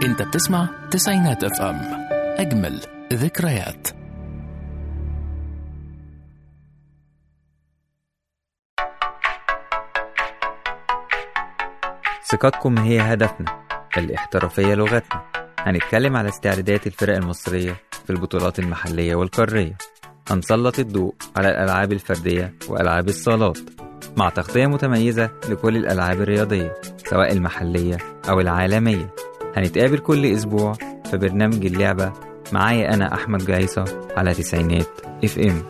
انت بتسمع تسعينات اف ام اجمل ذكريات ثقتكم هي هدفنا الاحترافية لغتنا هنتكلم على استعدادات الفرق المصرية في البطولات المحلية والقارية هنسلط الضوء على الألعاب الفردية وألعاب الصالات مع تغطية متميزة لكل الألعاب الرياضية سواء المحلية أو العالمية هنتقابل كل أسبوع في برنامج اللعبة معايا أنا أحمد جايصة على تسعينات اف ام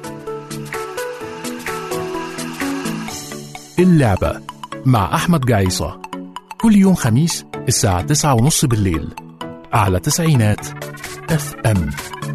اللعبة مع أحمد جعيصة كل يوم خميس الساعة تسعة ونص بالليل على تسعينات اف ام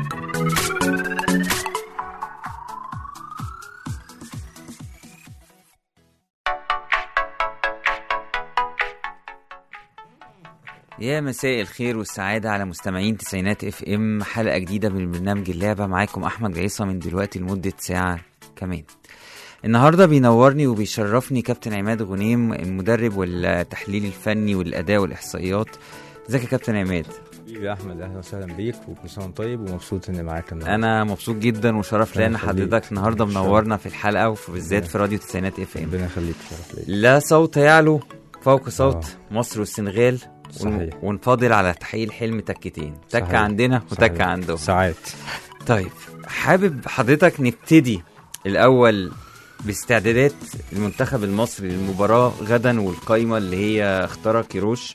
يا مساء الخير والسعادة على مستمعين تسعينات اف ام حلقة جديدة من برنامج اللعبة معاكم أحمد جعيصة من دلوقتي لمدة ساعة كمان النهاردة بينورني وبيشرفني كابتن عماد غنيم المدرب والتحليل الفني والأداء والإحصائيات ازيك يا كابتن عماد حبيبي يا احمد اهلا وسهلا بيك وكل سنه وأنت طيب ومبسوط اني معاك النهارده أنا مبسوط جدا وشرف ربنا لي إن يخليك. حضرتك النهاردة إن شاء الله. منورنا في الحلقة وبالذات ربنا في راديو تسعينات اف ام ربنا يخليك شرف ليا لا صوت يعلو فوق صوت آه. مصر والسنغال ون- صحيح. ونفاضل على تحقيق الحلم تكتين تكة صحيح. عندنا وتكة صحيح. عندهم ساعات طيب حابب حضرتك نبتدي الأول باستعدادات المنتخب المصري للمباراة غدا والقايمة اللي هي اختارها كيروش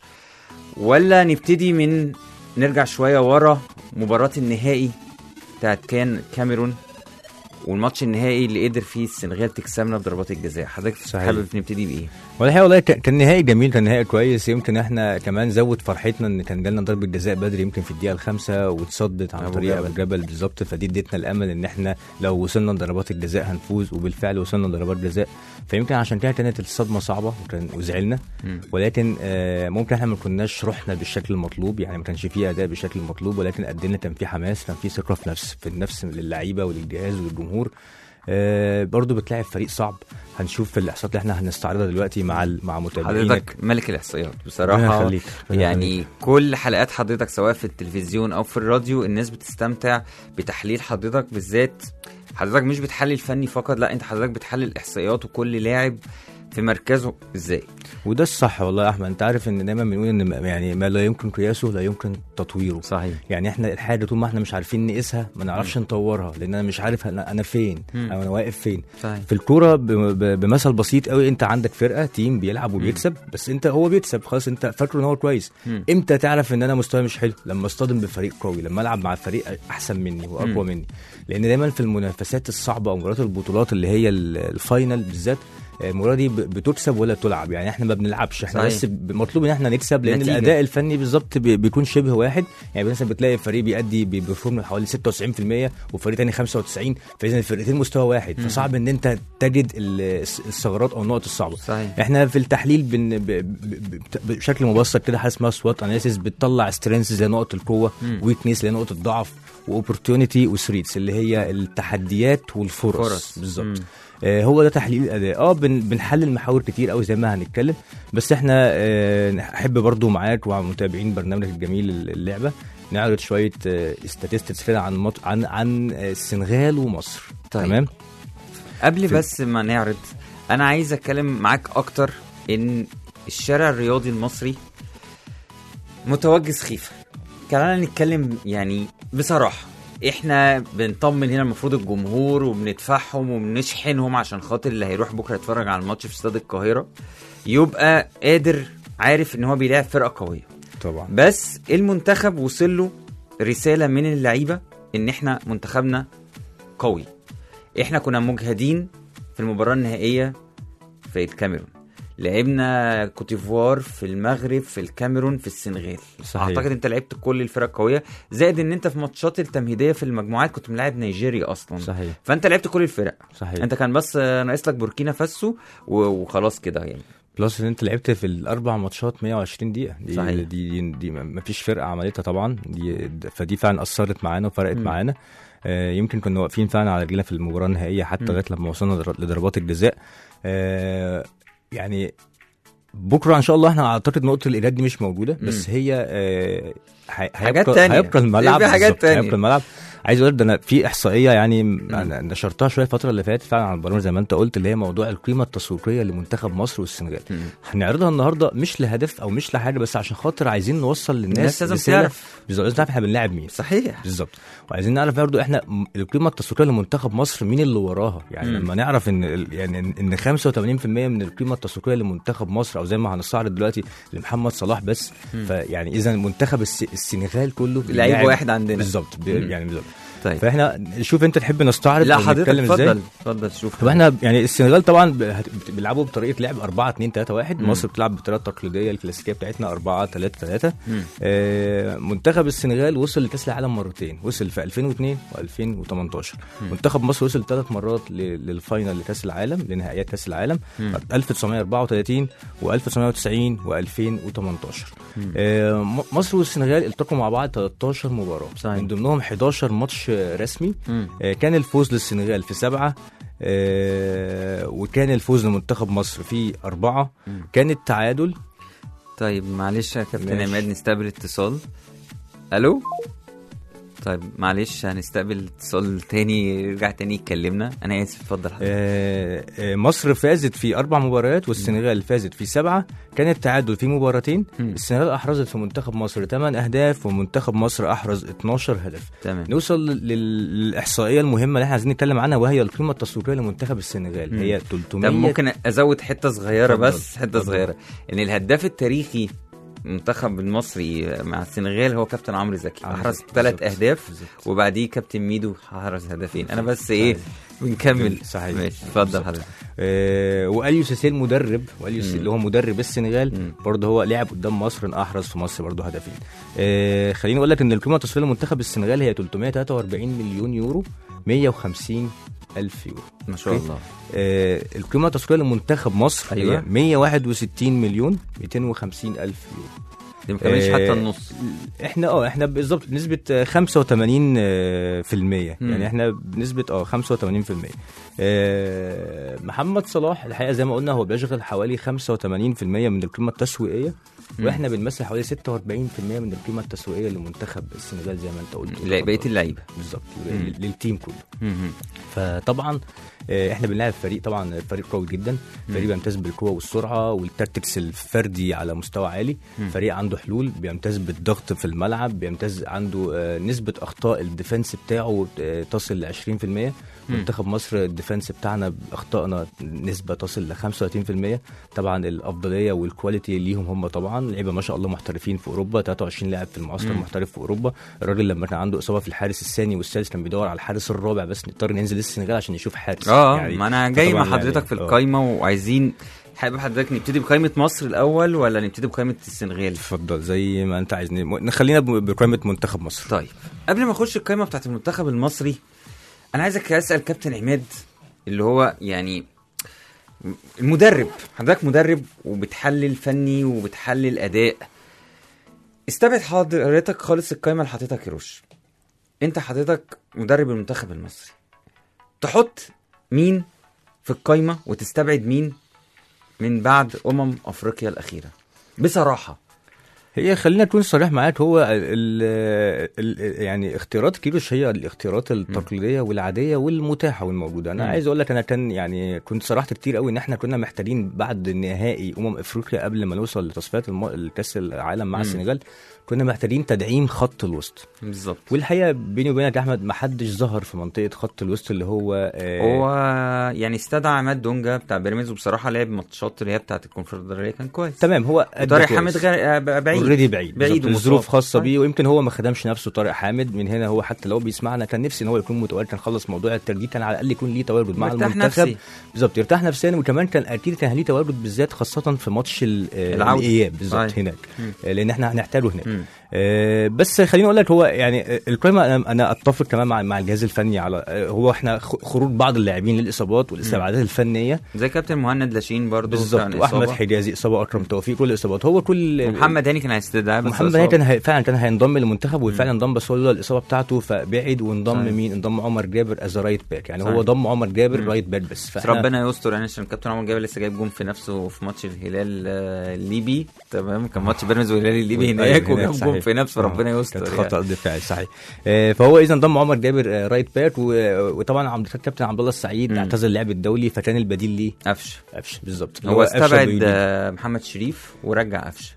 ولا نبتدي من نرجع شوية ورا مباراة النهائي بتاعت كان كاميرون والماتش النهائي اللي قدر فيه السنغال تكسبنا بضربات الجزاء حضرتك صحيح. حابب نبتدي بايه؟ والحقيقه والله كان كان نهائي جميل كان نهائي كويس يمكن احنا كمان زود فرحتنا ان كان جالنا ضربه جزاء بدري يمكن في الدقيقه الخامسه واتصدت عن أبو طريق جبل. ابو جبل بالظبط فدي ادتنا الامل ان احنا لو وصلنا لضربات الجزاء هنفوز وبالفعل وصلنا لضربات جزاء فيمكن عشان كده كانت الصدمه صعبه وكان وزعلنا مم. ولكن آه، ممكن احنا ما كناش رحنا بالشكل المطلوب يعني ما كانش فيه اداء بالشكل المطلوب ولكن قدمنا كان في حماس كان في ثقه في نفس في النفس للعيبه وللجهاز وللجمهور آه برضو بتلاعب فريق صعب هنشوف في الاحصاءات اللي احنا هنستعرضها دلوقتي مع ال- مع متابعينك حضرتك ملك الاحصائيات ربنا بصراحه يخليك، ربنا يعني كل حلقات حضرتك سواء في التلفزيون او في الراديو الناس بتستمتع بتحليل حضرتك بالذات حضرتك مش بتحلل فني فقط لا انت حضرتك بتحلل احصائيات وكل لاعب في مركزه ازاي وده الصح والله يا احمد انت عارف ان دايما بنقول ان ما- يعني ما لا يمكن قياسه لا يمكن تطويره صحيح يعني احنا الحاجه طول ما احنا مش عارفين نقيسها ما نعرفش نطورها لان انا مش عارف انا, أنا فين مم. او انا واقف فين صحيح في الكوره ب- ب- بمثل بسيط قوي انت عندك فرقه تيم بيلعب وبيكسب بس انت هو بيكسب خلاص انت فاكره ان هو كويس مم. امتى تعرف ان انا مستواي مش حلو لما اصطدم بفريق قوي لما العب مع فريق احسن مني واقوى مم. مني لان دايما في المنافسات الصعبه او مباريات البطولات اللي هي ال- الفاينل بالذات آه، المباراه دي ب- بتكسب ولا تلعب يعني احنا ما بنلعبش احنا صحيح. بس ب- مطلوب ان احنا نكسب لان نتيجة. الاداء الفني بالظبط بي- بيكون شبه واحد يعني مثلا بتلاقي فريق بيأدي ب- بفورم حوالي 96% وفريق تاني 95 فاذا الفرقتين مستوى واحد مم. فصعب ان انت تجد ال- الس- الثغرات او النقط الصعبه صحيح احنا في التحليل بن ب ب ب بشكل مبسط كده حاجه اسمها سوات اناليسيس بتطلع سترينث زي نقط القوه مم. ويكنس اللي هي نقطه الضعف واوبورتونيتي وثريتس اللي هي التحديات والفرص فرص بالظبط مم. آه هو ده تحليل الاداء اه بن بنحلل محاور كتير قوي زي ما هنتكلم بس احنا آه نحب برضو معاك ومع متابعين برنامجك الجميل اللعبه نعرض شويه استاتستكس كده عن مط... عن عن آه، السنغال ومصر طيب. تمام قبل في- بس ما نعرض انا عايز اتكلم معاك اكتر ان الشارع الرياضي المصري متوجه سخيفه خلينا نتكلم يعني بصراحه احنا بنطمن هنا المفروض الجمهور وبندفعهم وبنشحنهم عشان خاطر اللي هيروح بكره يتفرج على الماتش في استاد القاهره يبقى قادر عارف ان هو بيلاعب فرقه قويه طبعا بس المنتخب وصل له رساله من اللعيبه ان احنا منتخبنا قوي احنا كنا مجهدين في المباراه النهائيه في الكاميرون لعبنا كوتيفوار في المغرب في الكاميرون في السنغال صحيح. اعتقد انت لعبت كل الفرق القويه زائد ان انت في ماتشات التمهيديه في المجموعات كنت ملاعب نيجيريا اصلا صحيح فانت لعبت كل الفرق صحيح انت كان بس ناقص لك بوركينا فاسو و- وخلاص كده يعني بلس ان انت لعبت في الاربع ماتشات 120 دقيقه دي صحيح. دي دي, دي ما فيش فرقه عملتها طبعا دي فدي فعلا اثرت معانا وفرقت مم. معانا آه يمكن كنا واقفين فعلا على رجلنا في المباراه النهائيه حتى مم. لغايه لما وصلنا لضر- لضربات الجزاء آه يعني بكره ان شاء الله احنا اعتقد نقطه الايراد دي مش موجوده بس مم. هي آه، هي- حاجات هيبقى- تانية. هيبقى الملعب في حاجات بالظبط، تانية. هيبقى الملعب عايز اقول لك ده انا في احصائيه يعني انا نشرتها شويه الفتره اللي فاتت فعلا على البرامج زي ما انت قلت اللي هي موضوع القيمه التسويقيه لمنتخب مصر والسنغال مم. هنعرضها النهارده مش لهدف او مش لحاجه بس عشان خاطر عايزين نوصل للناس الناس لازم رسالة. تعرف. بالظبط لازم تعرف احنا بنلاعب مين صحيح بالظبط وعايزين نعرف برضو احنا م- القيمه التسويقيه لمنتخب مصر مين اللي وراها يعني مم. لما نعرف ان ال- يعني ان إن 85% من القيمه التسويقيه لمنتخب مصر او زي ما هنستعرض دلوقتي لمحمد صلاح بس فيعني اذا منتخب الس- السنغال كله لعيب بيلاعب- واحد عندنا. بالظبط ب- مم. يعني بالظبط طيب فاحنا شوف انت تحب نستعرض لا أو حضرتك نتكلم ازاي اتفضل اتفضل شوف طب احنا يعني السنغال طبعا ب- هت- بت- بيلعبوا بطريقه لعب 4 2 3 1 مم. مصر بتلعب بالطريقه التقليديه الكلاسيكيه بتاعتنا 4 3 3 مم. آه منتخب السنغال وصل لكاس العالم مرتين وصل في 2002 و2018 منتخب مصر وصل ثلاث مرات ل- للفاينل لكاس العالم لنهائيات كاس العالم مم. 1934 و1990 و2018 آه م- مصر والسنغال التقوا مع بعض 13 مباراه صحيح. من ضمنهم 11 ماتش آه، رسمي مم. آه، كان الفوز للسنغال في سبعة آه، وكان الفوز لمنتخب مصر في أربعة مم. كان التعادل طيب معلش يا كابتن ماشي. عماد نستقبل اتصال الو طيب معلش هنستقبل اتصال تاني يرجع تاني يكلمنا انا اسف اتفضل حضرتك آه، آه، مصر فازت في أربع مباريات والسنغال فازت في سبعة كان التعادل في مباراتين مم. السنغال أحرزت في منتخب مصر 8 أهداف ومنتخب مصر أحرز 12 هدف تمام نوصل لل- للإحصائية المهمة اللي احنا عايزين نتكلم عنها وهي القيمة التسويقية لمنتخب السنغال مم. هي طب 300 ممكن ازود حته صغيره اتفضل. بس حته اتفضل. صغيره ان الهداف التاريخي المنتخب المصري مع السنغال هو كابتن عمرو زكي عمرو احرز زكي، ثلاث بالظبط. اهداف بالظبط. وبعديه كابتن ميدو احرز هدفين انا بس ايه صحيح. بنكمل صحيح. ماشي اتفضل بالظبط. حضرتك آه، واليو سيسيل مدرب واليو سيسيل مم. اللي هو مدرب السنغال مم. برضه هو لعب قدام مصر احرز في مصر برضه هدفين آه خليني اقول لك ان القيمه التسويقيه لمنتخب السنغال هي 343 مليون يورو 150 الف يورو ما شاء أوكي. الله آه القيمه التسويقيه لمنتخب مصر أيوة. هي 161 مليون 250 الف يورو دي ما كملش آه، حتى النص احنا اه احنا بالظبط بنسبه آه، 85 آه، في المية مم. يعني احنا بنسبه اه 85 في المية آه، محمد صلاح الحقيقه زي ما قلنا هو بيشغل حوالي 85 في المية من القيمه التسويقيه مم. واحنا بنمثل حوالي 46 في المية من القيمه التسويقيه لمنتخب السنغال زي ما انت قلت لا، بقيه اللعيبه بالظبط مم. لل- للتيم كله مهم. فطبعا آه، احنا بنلاعب فريق طبعا فريق قوي جدا فريق بيمتاز بالقوه والسرعه والتاكتكس الفردي على مستوى عالي مم. فريق عنده حلول بيمتاز بالضغط في الملعب بيمتاز عنده آه، نسبه اخطاء الديفنس بتاعه آه، تصل ل 20% منتخب مصر الديفنس بتاعنا اخطائنا نسبه تصل ل 35% طبعا الافضليه والكواليتي ليهم هم طبعا لعيبه ما شاء الله محترفين في اوروبا 23 لاعب في المعسكر مم. محترف في اوروبا الراجل لما كان عنده اصابه في الحارس الثاني والثالث كان بيدور على الحارس الرابع بس نضطر ننزل السنغال عشان يشوف حارس اه يعني ما انا جاي مع فطبعاً حضرتك يعني- في آه. القايمه وعايزين حابب حضرتك نبتدي بقائمه مصر الاول ولا نبتدي بقائمه السنغال اتفضل زي ما انت عايز ن- نخلينا ب- بقائمه منتخب مصر طيب قبل ما اخش القائمه بتاعت المنتخب المصري انا عايزك اسال كابتن عماد اللي هو يعني المدرب حضرتك مدرب وبتحلل فني وبتحلل اداء استبعد حضرتك خالص القائمه اللي حاططها كيروش انت حضرتك مدرب المنتخب المصري تحط مين في القائمه وتستبعد مين من بعد امم افريقيا الاخيره بصراحه هي خلينا نكون صريح معاك هو ال ال يعني اختيارات كيروش هي الاختيارات التقليديه والعاديه والمتاحه والموجوده انا مم. عايز اقول لك انا كان يعني كنت صرحت كتير قوي ان احنا كنا محتاجين بعد نهائي امم افريقيا قبل ما نوصل لتصفيات الم- الكاس العالم مع مم. السنغال كنا محتاجين تدعيم خط الوسط بالظبط والحقيقه بيني وبينك يا احمد ما حدش ظهر في منطقه خط الوسط اللي هو آه، هو يعني استدعى عماد دونجا بتاع بيراميدز وبصراحه لعب ماتشات اللي هي بتاعت الكونفدراليه كان كويس تمام هو أدى طارق كويس. حامد غير آه، بعيد اوريدي بعيد بعيد بعيد ومصاب. الظروف خاصه طيب. بيه ويمكن هو ما خدمش نفسه طارق حامد من هنا هو حتى لو بيسمعنا كان نفسي ان هو يكون متواجد كان خلص موضوع التجديد كان على الاقل يكون ليه تواجد مع مرتاح المنتخب نفسي. بالظبط يرتاح نفسيا وكمان كان اكيد كان ليه تواجد بالذات خاصه في ماتش ال- آه، العودة. الاياب بالظبط صحيح. هناك مم. آه، لان احنا هنحتاجه هناك مم. آه، بس خليني اقول لك هو يعني آه، القائمه انا انا اتفق كمان مع مع الجهاز الفني على آه، هو احنا خ- خروج بعض اللاعبين للاصابات والاستبعادات الفنيه زي كابتن مهند لاشين برضو بالظبط كان واحمد إصابة. حجازي اصابه اكرم توفيق كل الاصابات هو كل ومحمد هاني كان كان هيستدعى بس محمد أصاب. هاني كان هي- فعلا كان هينضم للمنتخب وفعلا انضم بس هو لولا الاصابه بتاعته فبعد وانضم صحيح. مين انضم عمر جابر از رايت باك يعني صحيح. هو ضم عمر جابر مم. رايت باك بس بس فاحنا ربنا يستر يعني عشان كابتن عمر جابر لسه جايب جون في نفسه في ماتش الهلال آه، الليبي تمام كان ماتش بيراميدز والهلال الليبي أيوة، هناك هناك وجاب جون صحيح. في نفسه آه، ربنا كانت يستر خطا يعني. دفاعي صحيح آه، فهو اذا ضم عمر جابر آه، رايت باك و- وطبعا عبد كابتن عبد الله السعيد مم. اعتزل اللعب الدولي فكان البديل ليه قفشه قفشه بالظبط هو قفشة استبعد بيوليد. آه، محمد شريف ورجع قفشه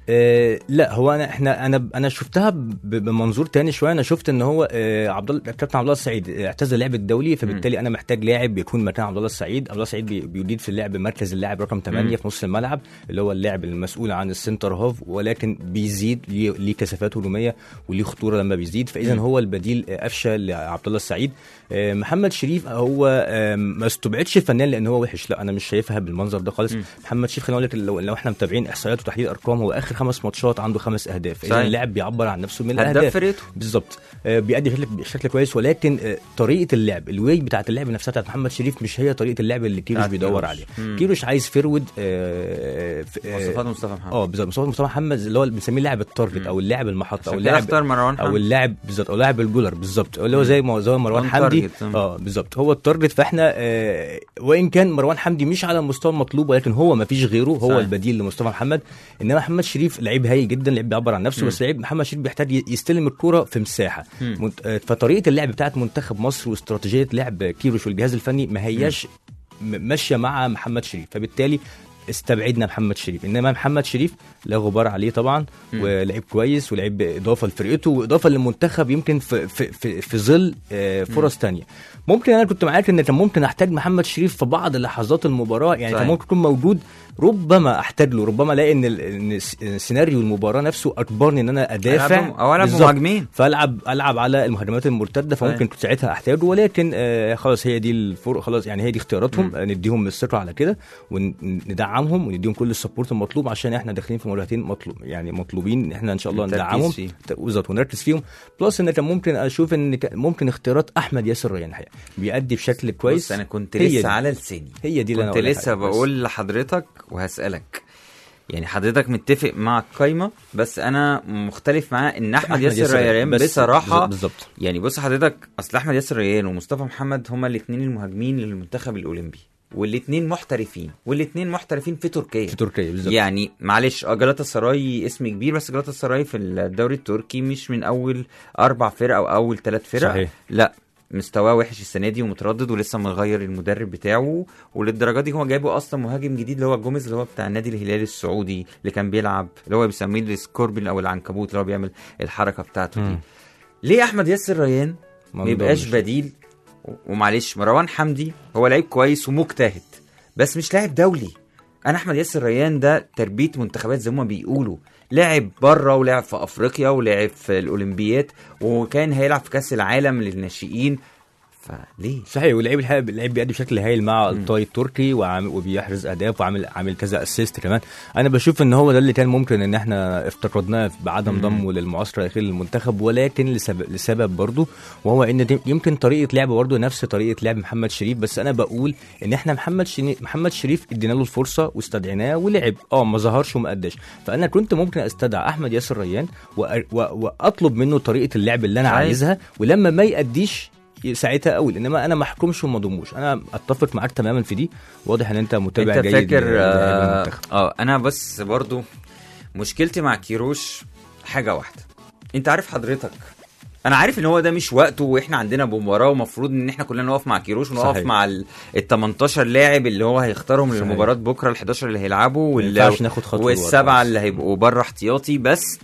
آه لا هو انا احنا انا انا شفتها ب- بمنظور تاني شويه انا شفت ان هو آه عبد الله كابتن عبد الله السعيد اعتزل اللعب الدولي فبالتالي انا محتاج لاعب يكون مكان عبد الله السعيد عبد الله السعيد بي- بيدير في اللعب مركز اللاعب رقم 8 مم. في نص الملعب اللي هو اللاعب المسؤول عن السنتر هاف ولكن بيزيد ليه ليه كثافات هجوميه وليه خطوره لما بيزيد فاذا مم. هو البديل آه، قفشه لعبد الله السعيد آه، محمد شريف هو آه، ما استبعدش فنان لان هو وحش لا انا مش شايفها بالمنظر ده خالص مم. محمد شريف خليني اقول لك لو, لو احنا متابعين احصائيات وتحليل ارقام هو اخر خمس ماتشات عنده خمس اهداف اذا صحيح. اللاعب بيعبر عن نفسه من هداف الاهداف فرقته بالظبط آه، بيأدي بشكل بشكل كويس ولكن آه، طريقه اللعب الواي بتاعت اللعب نفسها بتاعت محمد شريف مش هي طريقه اللعب اللي كيروش بتاعت بيدور كيروش. عليها مم. كيروش عايز فيرود آه، ف- آه، مواصفات مصطفى محمد اه بالظبط مصطفى مصطفى محمد اللي هو بنسميه لاعب التارجت مم. او اللاعب المحطه او عشان كده اللاعب اختار مروان او حمدي اللاعب بالظبط او لاعب الجولر بالظبط اللي هو مم. زي ما زي مروان On حمدي target. مم. اه بالظبط هو التارجت فاحنا آه وان كان مروان حمدي مش على المستوى المطلوب ولكن هو ما فيش غيره هو صحيح. البديل لمصطفى محمد انما محمد شريف لعيب هايل جدا لعيب بيعبر عن نفسه مم. بس لعيب محمد شريف بيحتاج ي- يستلم الكرة في مساحه مم. منت- آه، فطريقه اللعب بتاعت منتخب مصر واستراتيجيه لعب كيروش والجهاز الفني ما هياش م- ماشيه مع محمد شريف فبالتالي استبعدنا محمد شريف انما محمد شريف لا غبار عليه طبعا مم. ولعيب كويس ولعيب اضافه لفرقته واضافه للمنتخب يمكن في في في, في ظل آه، فرص تانية ممكن انا كنت معاك ان كان ممكن احتاج محمد شريف في بعض لحظات المباراه يعني صحيح. كان ممكن يكون موجود ربما احتاج له ربما الاقي ان ال- ان س- سيناريو المباراه نفسه اجبرني ان انا ادافع ألعب- او العب بالظبط. مهاجمين فالعب العب على المهاجمات المرتده فممكن صحيح. كنت ساعتها احتاجه ولكن آه خلاص هي دي الفرق خلاص يعني هي دي اختياراتهم آه نديهم الثقه على كده وندعمهم ونديهم كل السبورت المطلوب عشان احنا داخلين في مواجهتين مطلوب يعني مطلوبين ان احنا ان شاء الله التركيز ندعمهم فيه. ت- بالظبط ونركز فيهم بلس ان كان ممكن اشوف ان كان ممكن اختيارات احمد ياسر ريان الحقيقه بيأدي بشكل كويس بص انا كنت هي لسه دي. على لساني هي دي اللي انا كنت أقولها لسه بس. بقول لحضرتك وهسألك يعني حضرتك متفق مع القايمة بس أنا مختلف معاه إن أحمد, ياسر ريان بس- بصراحة بالظبط يعني بص حضرتك أصل أحمد ياسر ريان ومصطفى محمد هما الاتنين المهاجمين للمنتخب الأولمبي والاتنين محترفين والاتنين محترفين في تركيا في تركيا بالظبط يعني معلش اه جلاتا سراي اسم كبير بس جلاتا سراي في الدوري التركي مش من اول اربع فرق او اول ثلاث فرق صحيح. لا مستواه وحش السنه دي ومتردد ولسه مغير المدرب بتاعه وللدرجه دي هو جايبه اصلا مهاجم جديد اللي هو جوميز اللي هو بتاع النادي الهلالي السعودي اللي كان بيلعب اللي هو بيسميه السكوربين او العنكبوت اللي هو بيعمل الحركه بتاعته دي مم. ليه احمد ياسر ريان ما يبقاش نضمش. بديل و- ومعلش مروان حمدي هو لعيب كويس ومجتهد بس مش لاعب دولي انا احمد ياسر ريان ده تربيه منتخبات زي ما بيقولوا لعب بره ولعب في افريقيا ولعب في الاولمبيات وكان هيلعب في كاس العالم للناشئين فليه صحيح واللعيب الحقيقه اللعيب بيأدي بشكل هايل مع مم. الطاي التركي وعامل وبيحرز اهداف وعامل عامل كذا اسيست كمان انا بشوف ان هو ده اللي كان ممكن ان احنا افتقدناه بعدم مم. ضمه للمعسكر الاخير للمنتخب ولكن لسبب, لسبب برضه وهو ان دي- يمكن طريقه لعبه برضه نفس طريقه لعب محمد شريف بس انا بقول ان احنا محمد شني محمد شريف ادينا له الفرصه واستدعيناه ولعب اه ما ظهرش وما اداش فانا كنت ممكن استدعى احمد ياسر ريان وأ- و- واطلب منه طريقه اللعب اللي انا صحيح. عايزها ولما ما يأديش ساعتها اقول انما انا ما احكمش وما اضموش انا اتفق معاك تماما في دي واضح ان انت متابع انت جيد فاكر للاعب اه المنتخب. آه، انا بس برضو مشكلتي مع كيروش حاجه واحده انت عارف حضرتك انا عارف ان هو ده مش وقته واحنا عندنا مباراه ومفروض ان احنا كلنا نقف مع كيروش ونقف صحيح. مع ال ال 18 لاعب اللي هو هيختارهم صحيح. للمباراه بكره ال 11 اللي هيلعبوا ما وال ينفعش ناخد خطوه لورا والسبعه بس. اللي هيبقوا بره احتياطي بس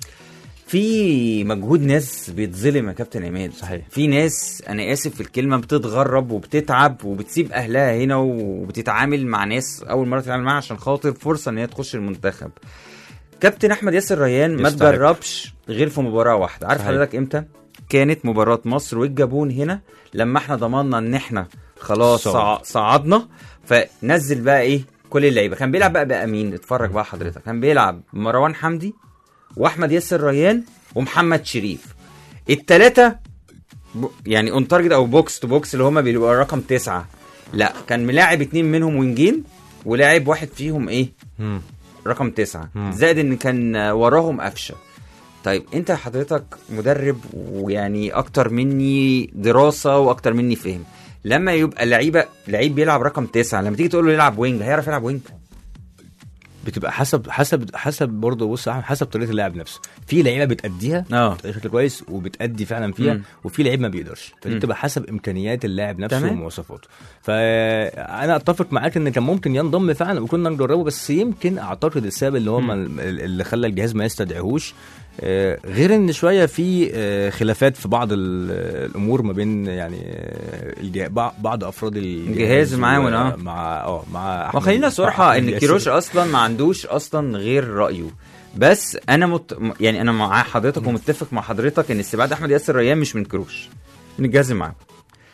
في مجهود ناس بيتظلم يا كابتن عماد صحيح. في ناس انا اسف في الكلمه بتتغرب وبتتعب وبتسيب اهلها هنا وبتتعامل مع ناس اول مره تتعامل معاها عشان خاطر فرصه ان هي تخش المنتخب كابتن احمد ياسر ريان ما يستحق. تجربش غير في مباراه واحده عارف صحيح. حضرتك امتى كانت مباراه مصر والجابون هنا لما احنا ضمننا ان احنا خلاص صعد. صع... صعدنا فنزل بقى ايه كل اللعيبه كان بيلعب بقى بقى مين اتفرج بقى حضرتك كان بيلعب مروان حمدي واحمد ياسر ريان ومحمد شريف التلاتة ب... يعني اون تارجت او بوكس تو بوكس اللي هما بيبقوا رقم تسعة لا كان ملاعب اتنين منهم وينجين ولاعب واحد فيهم ايه مم. رقم تسعة مم. زائد ان كان وراهم قفشه طيب انت حضرتك مدرب ويعني اكتر مني دراسه واكتر مني فهم لما يبقى لعيبه لعيب بيلعب رقم تسعة لما تيجي تقول له يلعب وينج هيعرف يلعب وينج بتبقى حسب حسب حسب برضه بص يا أحمد، حسب طريقه اللاعب نفسه في لعيبه بتاديها اه بشكل كويس وبتادي فعلا فيها مم. وفي لعيب ما بيقدرش فدي مم. بتبقى حسب امكانيات اللاعب نفسه تمام. ومواصفاته فانا اتفق معاك ان كان ممكن ينضم فعلا وكنا نجربه بس يمكن اعتقد السبب اللي هو مم. ما- اللي خلى الجهاز ما يستدعيهوش آه، غير ان شويه في آه، خلافات في بعض ال- الامور ما بين يعني آه، الجه- بع- بعض افراد الجهاز معاون، آه. مع اه مع ما أحمد- خلينا مع صراحة أحمد ان ياسر. كيروش اصلا ما عندوش اصلا غير رأيه بس انا مت... م- يعني انا مع حضرتك ومتفق مع حضرتك ان استبعاد احمد ياسر ريان مش من كيروش من الجهاز اللي معاه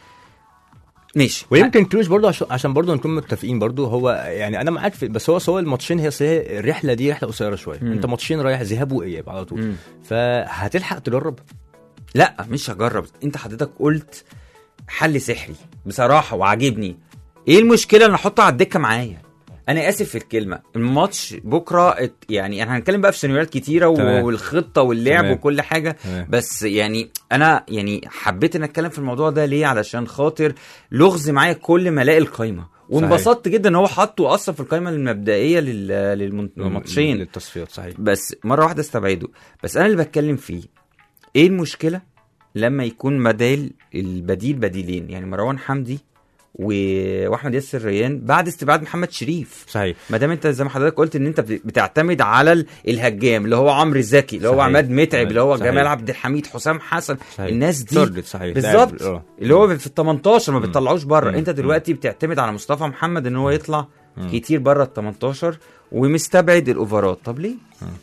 ماشي ويمكن كروش برضه عشان عشان برضه نكون متفقين برضه هو يعني انا معاك في بس هو هو الماتشين هي أصل هي الرحله دي رحله قصيره شويه مم. انت ماتشين رايح ذهاب واياب على طول مم. فهتلحق تجرب لا مش هجرب انت حضرتك قلت حل سحري بصراحه وعاجبني ايه المشكله ان احطه على الدكه معايا انا اسف في الكلمه الماتش بكره ات يعني احنا هنتكلم بقى في سيناريوهات كتيره تمام. والخطه واللعب تمام. وكل حاجه تمام. بس يعني انا يعني حبيت ان اتكلم في الموضوع ده ليه علشان خاطر لغز معايا كل ما الاقي القايمه وانبسطت جدا ان هو حطه اصلا في القايمه المبدئيه لل- للماتشين للتصفيات صحيح بس مره واحده استبعده بس انا اللي بتكلم فيه ايه المشكله لما يكون بديل البديل بديلين يعني مروان حمدي و... واحمد ياسر ريان بعد استبعاد محمد شريف صحيح ما دام انت زي ما حضرتك قلت ان انت بت- بتعتمد على ال- الهجام اللي هو عمرو زكي اللي هو صحيح. عماد متعب اللي هو صحيح. جمال عبد الحميد حسام حسن صحيح. الناس دي تارجت صحيح بالظبط لاعب- آه. اللي هو في ال 18 ما مم. بتطلعوش بره مم. انت دلوقتي بتعتمد على مصطفى محمد ان هو يطلع مم. كتير بره ال 18 ومستبعد الاوفرات طب ليه؟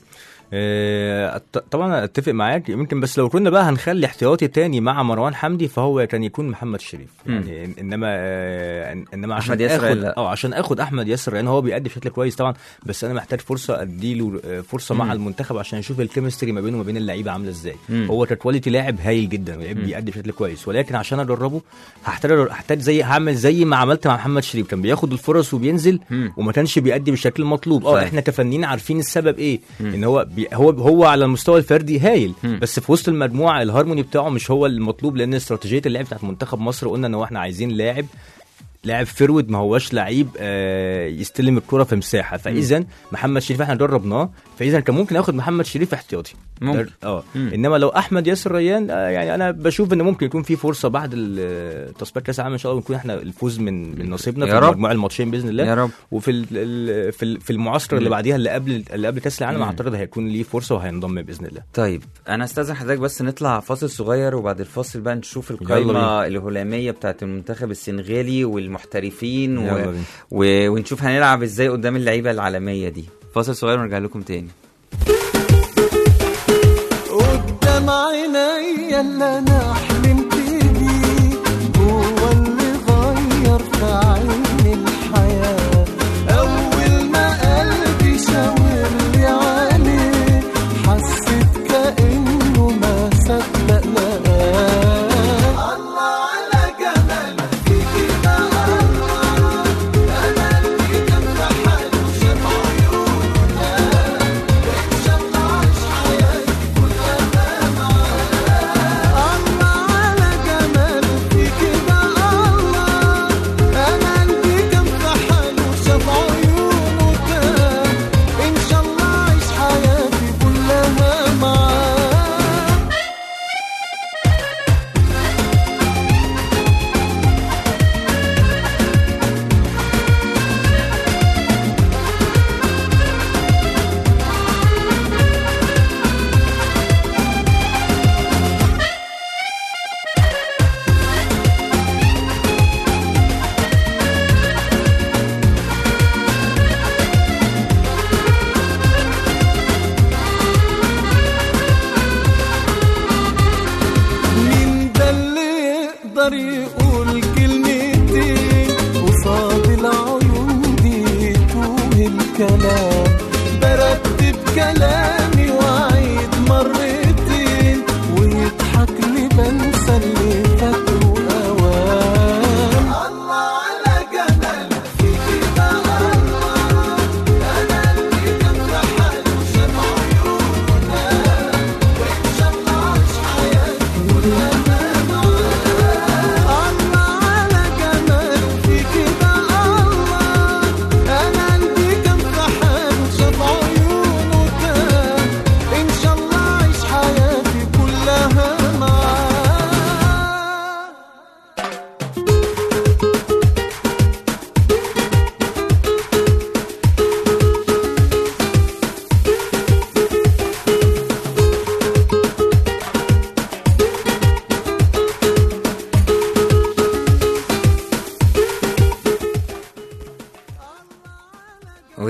آه، أت- طبعا اتفق معاك يمكن بس لو كنا بقى هنخلي احتياطي تاني مع مروان حمدي فهو كان يكون محمد شريف مم. يعني إن- انما آه، إن- انما عشان أحمد ياسر اخد لا. اه عشان اخد احمد ياسر لان هو بيأدي بشكل كويس طبعا بس انا محتاج فرصه اديله آه، فرصه مم. مع المنتخب عشان اشوف الكيمستري ما بينه وما بين اللعيبه عامله ازاي مم. هو ككواليتي لاعب هايل جدا ولعيب مم. بيأدي بشكل كويس ولكن عشان اجربه هحتاج هحتاج زي هعمل زي ما عملت مع محمد شريف كان بياخد الفرص وبينزل مم. وما كانش بيأدي بالشكل المطلوب اه صحيح. احنا كفنانين عارفين السبب ايه مم. ان هو بي هو هو على المستوى الفردي هايل مم. بس في وسط المجموعه الهارموني بتاعه مش هو المطلوب لان استراتيجيه اللعب بتاعت منتخب مصر قلنا ان هو احنا عايزين لاعب لاعب فرود ما هوش لعيب آه يستلم الكرة في مساحه فاذا محمد شريف احنا جربناه فاذا كان ممكن اخد محمد شريف احتياطي ممكن. ده- اه مم. انما لو احمد ياسر ريان آه يعني انا بشوف ان ممكن يكون في فرصه بعد ال- تصفيات كاس العالم ان شاء الله ونكون احنا الفوز من من نصيبنا يا في رب. مجموع الماتشين باذن الله يا رب وفي ال- ال- في ال- في المعسكر اللي مم. بعديها اللي قبل اللي قبل كاس العالم مم. اعتقد هيكون ليه فرصه وهينضم باذن الله طيب انا استاذن حضرتك بس نطلع فاصل صغير وبعد الفاصل بقى نشوف يلا القائمه بينا. الهلاميه بتاعت المنتخب السنغالي والمحترفين يلا و... بينا. و... ونشوف هنلعب ازاي قدام اللعيبه العالميه دي فاصل صغير ونرجع لكم تاني قدام عينيا اللي انا حلمت بيه هو اللي غير في عيني الحياة اول ما قلبي شاور لي عليه حسيت كأنه ما صدق لقاه الله على جمالك فيكي ده الله انا اللي كان في حاله شاف عيونه شاف عاش حياتي الله على جمال فيك ده الله انا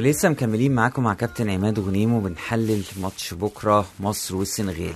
ولسه مكملين معاكم مع كابتن عماد غنيم وبنحلل ماتش بكره مصر والسنغال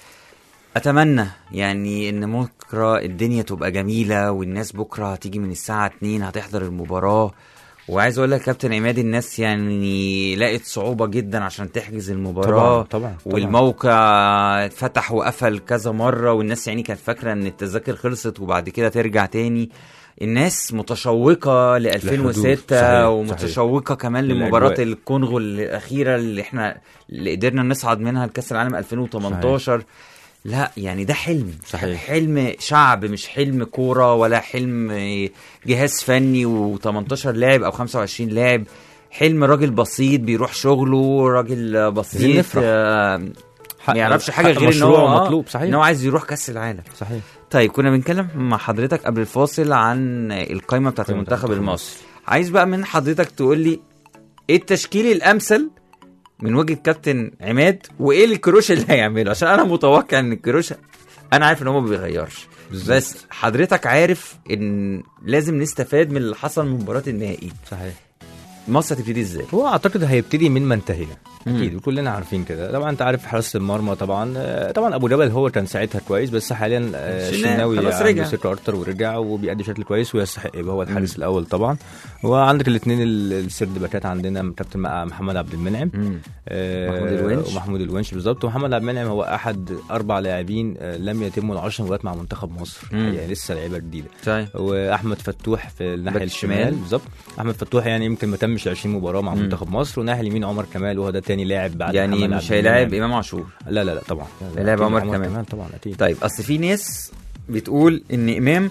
اتمنى يعني ان بكره الدنيا تبقى جميله والناس بكره هتيجي من الساعه 2 هتحضر المباراه وعايز اقول لك كابتن عماد الناس يعني لقت صعوبه جدا عشان تحجز المباراه طبعا طبعا والموقع اتفتح وقفل كذا مره والناس يعني كانت فاكره ان التذاكر خلصت وبعد كده ترجع تاني الناس متشوقه ل للحضور. 2006 صحيح، ومتشوقه كمان للأجواء. لمباراه الكونغو الاخيره اللي احنا اللي قدرنا نصعد منها لكاس العالم 2018 لا يعني ده حلم صحيح. حلم شعب مش حلم كوره ولا حلم جهاز فني و18 لاعب او 25 لاعب حلم راجل بسيط بيروح شغله راجل عايزين بسيط نفرح. آه، حق- ما يعرفش حق حاجه غير ان مشروع هو آه، مطلوب صحيح ان هو عايز يروح كاس العالم صحيح طيب كنا بنتكلم مع حضرتك قبل الفاصل عن القائمه بتاعت قائمة المنتخب المنتخب المصري عايز بقى من حضرتك تقول لي ايه التشكيل الامثل من وجهه كابتن عماد وايه الكروش اللي هيعمله عشان انا متوقع ان الكروش انا عارف ان هو ما بيغيرش بس حضرتك عارف ان لازم نستفاد من اللي حصل من مباراه النهائي صحيح مصر هتبتدي ازاي هو اعتقد هيبتدي من ما انتهينا مم. اكيد وكلنا عارفين كده طبعا انت عارف حراسه المرمى طبعا آه، طبعا ابو جبل هو كان ساعتها كويس بس حاليا آه، الشناوي الشناوي خلاص عنده رجع. ثقه اكتر ورجع وبيأدي بشكل كويس ويستحق يبقى هو الحارس مم. الاول طبعا وعندك الاثنين السرد باكات عندنا كابتن محمد عبد المنعم مم. آه، محمود الونش. ومحمود الونش بالظبط ومحمد عبد المنعم هو احد اربع لاعبين آه، لم يتموا العشر مباريات مع منتخب مصر مم. يعني لسه لعيبه جديده طيب واحمد فتوح في الناحيه باك الشمال الشمال. بالظبط احمد فتوح يعني يمكن ما تمش 20 مباراه مع مم. منتخب مصر وناحيه اليمين عمر كمال وهو ده تاني لاعب بعد يعني محمد مش عبد هيلاعب المنعم. امام عاشور لا لا لا طبعا لا لا هيلاعب أكيد عمر كمال. طبعا اكيد طيب اصل في ناس بتقول ان امام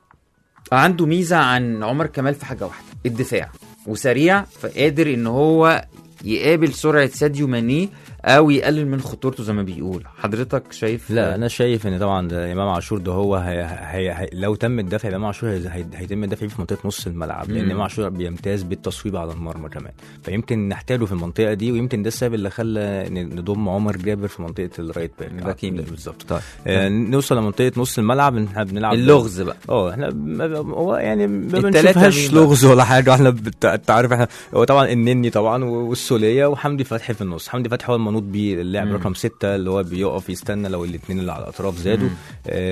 عنده ميزه عن عمر كمال في حاجه واحده الدفاع وسريع فقادر ان هو يقابل سرعه ساديو ماني او يقلل من خطورته زي ما بيقول حضرتك شايف لا انا شايف ان طبعا ده امام عاشور ده هو هي هي هي لو تم الدفع امام عاشور هي هي هيتم الدفع فيه في منطقه نص الملعب لان مم. امام عاشور بيمتاز بالتصويب على المرمى كمان فيمكن نحتاجه في المنطقه دي ويمكن ده السبب اللي خلى ن- نضم عمر جابر في منطقه الرايت باك باك يمين. بالظبط طيب آه، نوصل لمنطقه نص الملعب احنا بنلعب اللغز بقى اه احنا ما- هو يعني ما التلاتة بنشوفهاش مين بقى؟ لغز ولا حاجه احنا بت- انت عارف احنا هو طبعا النني طبعا والسوليه وحمدي فتحي في النص حمدي فتحي هو المنوط بيه اللاعب مم. رقم ستة اللي هو بيقف يستنى لو الاثنين اللي على الاطراف زادوا مم.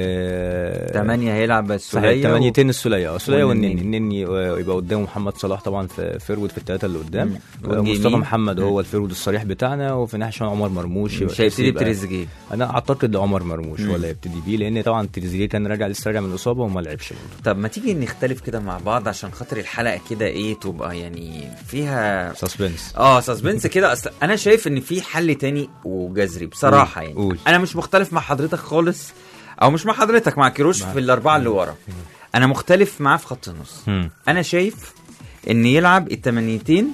آه تمانية هيلعب صحيح السولية تمانيتين السوليه اه السوليه والنني. والنني النني آه، يبقى قدامه محمد صلاح طبعا في فيرود في الثلاثه اللي قدام مم. آه، وينج مصطفى يمين. محمد مم. هو الفيرود الصريح بتاعنا وفي ناحيه شمال عمر مرموش مش هيبتدي يبقى- بتريزيجيه انا اعتقد عمر مرموش مم. هو اللي هيبتدي بيه لان طبعا تريزيجيه كان راجع لسه راجع من الاصابه وما لعبش برضه طب ما تيجي نختلف كده مع بعض عشان خاطر الحلقه كده ايه تبقى يعني فيها سسبنس اه سسبنس كده اصل انا شايف ان في حل تاني وجذري بصراحه قول، يعني قول. انا مش مختلف مع حضرتك خالص او مش مع حضرتك مع كيروش مع- في الاربعه اللي ورا انا مختلف معاه في خط النص انا شايف ان يلعب التمانيتين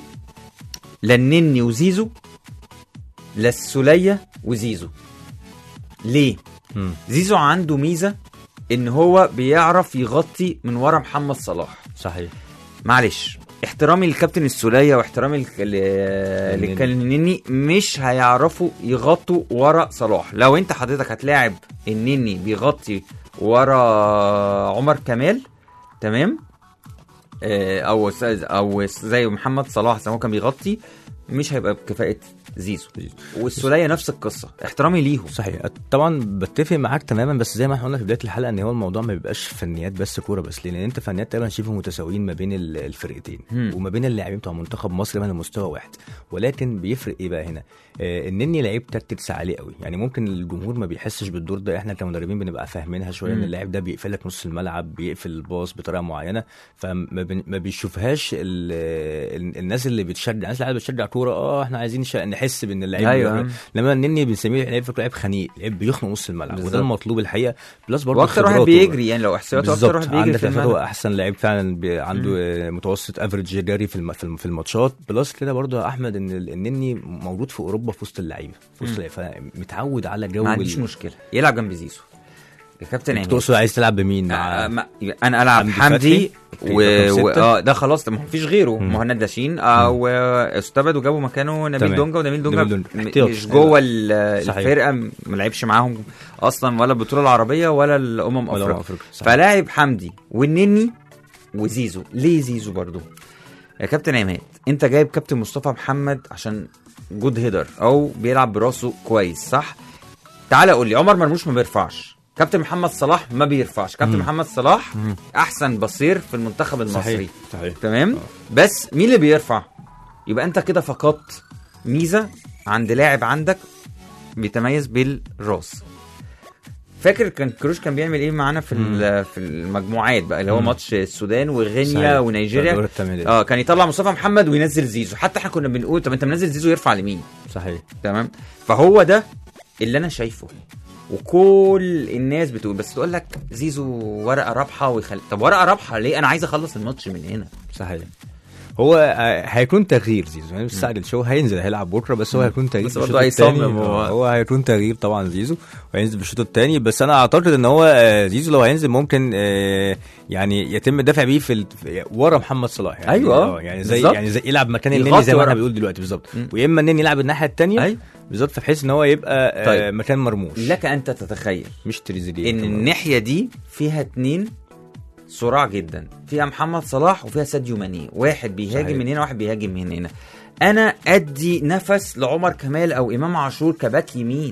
للنني وزيزو للسوليه وزيزو ليه مم. زيزو عنده ميزه ان هو بيعرف يغطي من ورا محمد صلاح صحيح معلش احترامي للكابتن السوليه واحترامي لك- ل- النني. للكلنني مش هيعرفوا يغطوا ورا صلاح لو انت حضرتك هتلاعب النني بيغطي ورا عمر كمال تمام آه، او س- او زي محمد صلاح زي ما هو كان بيغطي مش هيبقى بكفاءه زيزو والسوليه نفس القصه احترامي ليهم صحيح طبعا بتفق معاك تماما بس زي ما احنا قلنا في بدايه الحلقه ان هو الموضوع ما بيبقاش فنيات بس كوره بس لان انت فنيات تقريبا شبه متساويين ما بين ال- الفرقتين مم. وما بين اللاعبين بتوع منتخب مصر على مستوى واحد ولكن بيفرق ايه بقى هنا آه النني لعيب تكتكس عالي قوي يعني ممكن الجمهور ما بيحسش بالدور ده احنا كمدربين بنبقى فاهمينها شويه ان مم. اللاعب ده بيقفل لك نص الملعب بيقفل الباص بطريقه معينه فما بن- ما بيشوفهاش ال- ال- الناس اللي بتشجع الناس اللي بتشجع كوره اه احنا عايزين نش- نحس بان اللعيب أيوة. بيعمل- لما النني بنسميه لعيب فكره لعيب خنيق لعيب بيخنق نص الملعب بالظبط. وده المطلوب الحقيقه بلس برضه واكتر واحد خبراته بيجري يعني لو احصائياته اكتر بالظبط واحد بيجري عندك في الفات هو الملعب احسن لعيب فعلا بي عنده آه، متوسط افريج جري في الم- في الم- في الماتشات بلس كده برضه يا احمد ان ال- النني موجود في اوروبا في وسط اللعيبه في وسط مم. اللعيبة، فمتعود على جو ما عنديش ال- مشكله يلعب جنب زيزو يا كابتن انت عماد تقصد عايز تلعب بمين آه، مع ما- انا العب حمدي حمدي فتحي؟ و... في رقم و... ستة؟ اه ده خلاص ما فيش غيره مم. مهند لاشين آه واستبعد وجابوا مكانه نبيل تمام. دونجا ونبيل دونجا نبيل دونجا. م- احتياط. مش جوه ال- صحيح. الفرقه م- ما لعبش معاهم اصلا ولا البطوله العربيه ولا الامم ولا افريقيا افريقيا صحيح. فلاعب حمدي والنني وزيزو ليه زيزو برضو يا كابتن عماد انت جايب كابتن مصطفى محمد عشان جود هيدر او بيلعب براسه كويس صح تعالى قول لي عمر مرموش ما بيرفعش كابتن محمد صلاح ما بيرفعش كابتن مم. محمد صلاح مم. احسن بصير في المنتخب المصري صحيح صحيح تمام بس مين اللي بيرفع يبقى انت كده فقدت ميزه عند لاعب عندك بيتميز بالراس فاكر كان كروش كان بيعمل ايه معانا في ال- في المجموعات بقى اللي هو مم. ماتش السودان وغينيا صحيح. ونيجيريا دورة التمهيدية. اه كان يطلع مصطفى محمد وينزل زيزو حتى احنا كنا بنقول طب انت منزل زيزو يرفع لمين صحيح تمام فهو ده اللي انا شايفه وكل الناس بتقول بس تقول لك زيزو ورقه رابحه ويخلي طب ورقه رابحه ليه انا عايز اخلص الماتش من هنا صحيح هو آه، هيكون تغيير زيزو يعني مستعجل شو هينزل هيلعب بكره بس هو هيكون تغيير بس في برضه الشوط التاني. هيصمم هو. آه، هو هيكون تغيير طبعا زيزو وهينزل في الشوط الثاني بس انا اعتقد ان هو آه، زيزو لو هينزل ممكن آه، يعني يتم الدفع بيه في ال- في- ورا محمد صلاح يعني أيوة. آه، يعني زي بالظبط. يعني زي يلعب مكان النني يغطي زي ما ورا. احنا بنقول دلوقتي بالظبط مم. ويا اما النني يلعب الناحيه الثانيه أيوة. بالظبط بحيث ان هو يبقى آه، طيب. مكان مرموش لك انت تتخيل مش تريزيجيه ان كمان. الناحيه دي فيها اتنين صراع جدا فيها محمد صلاح وفيها ساديو ماني واحد بيهاجم صحيح. من هنا واحد بيهاجم من هنا انا ادي نفس لعمر كمال او امام عاشور كباك يمين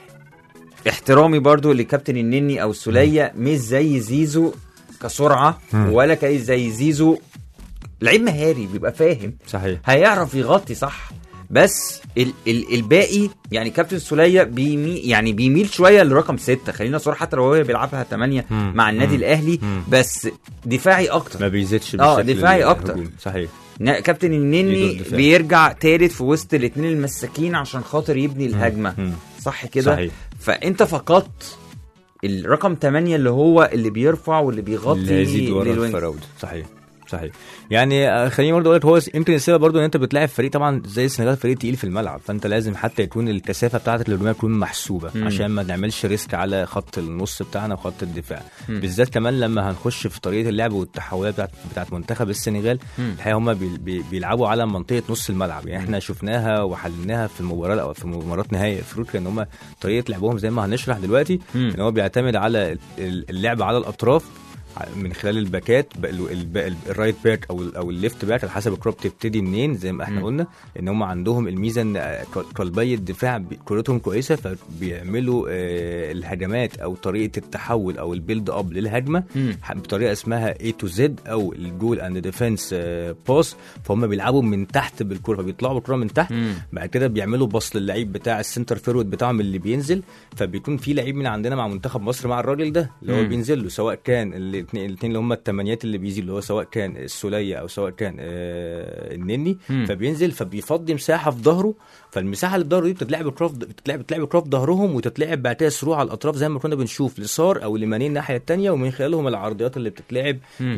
احترامي برضو لكابتن النني او السوليه مش زي زيزو كسرعه مم. ولا كاي زي زيزو لعيب مهاري بيبقى فاهم صحيح هيعرف يغطي صح بس ال ال الباقي يعني كابتن سوليه بيميل يعني بيميل شويه لرقم ستة خلينا صراحه حتى لو هو بيلعبها ثمانية مم. مع النادي مم. الاهلي مم. بس دفاعي اكتر ما بيزيدش آه، بالشكل دفاعي أكتر. الهجومي. صحيح نا- كابتن يدور النني دفاعي. بيرجع تالت في وسط الاثنين المساكين عشان خاطر يبني الهجمه مم. صح كده صحيح فانت فقدت الرقم 8 اللي هو اللي بيرفع واللي بيغطي اللي هيزيد ورا للوينج. الفراوده صحيح صحيح يعني آه، خليني برضه اقول لك هو يمكن السبب برضه ان انت بتلاعب فريق طبعا زي السنغال فريق تقيل في الملعب فانت لازم حتى يكون الكثافه بتاعتك الهجوميه تكون محسوبه مم. عشان ما نعملش ريسك على خط النص بتاعنا وخط الدفاع مم. بالذات كمان لما هنخش في طريقه اللعب والتحولات بتاعت بتاعت منتخب السنغال مم. الحقيقه هم بي بي بيلعبوا على منطقه نص الملعب يعني احنا شفناها وحللناها في المباراه او في مباراه نهائي افريقيا ان هم طريقه لعبهم زي ما هنشرح دلوقتي مم. ان هو بيعتمد على ال- اللعب على الاطراف من خلال الباكات ب- ال- ال- ال- الرايت باك او ال- او الليفت باك على حسب الكره بتبتدي منين زي ما احنا مم. قلنا ان هم عندهم الميزه ان آه، ك- قلبي الدفاع ب- كورتهم كويسه فبيعملوا آه، الهجمات او طريقه التحول او البيلد اب للهجمه مم. ح- بطريقه اسمها A تو زد او الجول اند ديفense باس فهم بيلعبوا من تحت بالكره فبيطلعوا بالكره من تحت مم. بعد كده بيعملوا باص للعيب بتاع السنتر فيرود بتاعهم اللي بينزل فبيكون في لعيب من عندنا مع منتخب مصر مع الراجل ده اللي هو مم. بينزل له سواء كان الاثنين الاثنين اللي هم الثمانيات اللي بيزيدوا اللي هو سواء كان السوليه او سواء كان آه النني مم. فبينزل فبيفضي مساحه في ظهره فالمساحه اللي في ظهره دي بتتلعب الكره في- بتتلعب بتتلعب الكره في ظهرهم وتتلعب بعد كده سروع على الاطراف زي ما كنا بنشوف لصار او لمانين الناحيه الثانيه ومن خلالهم العرضيات اللي بتتلعب مم. ل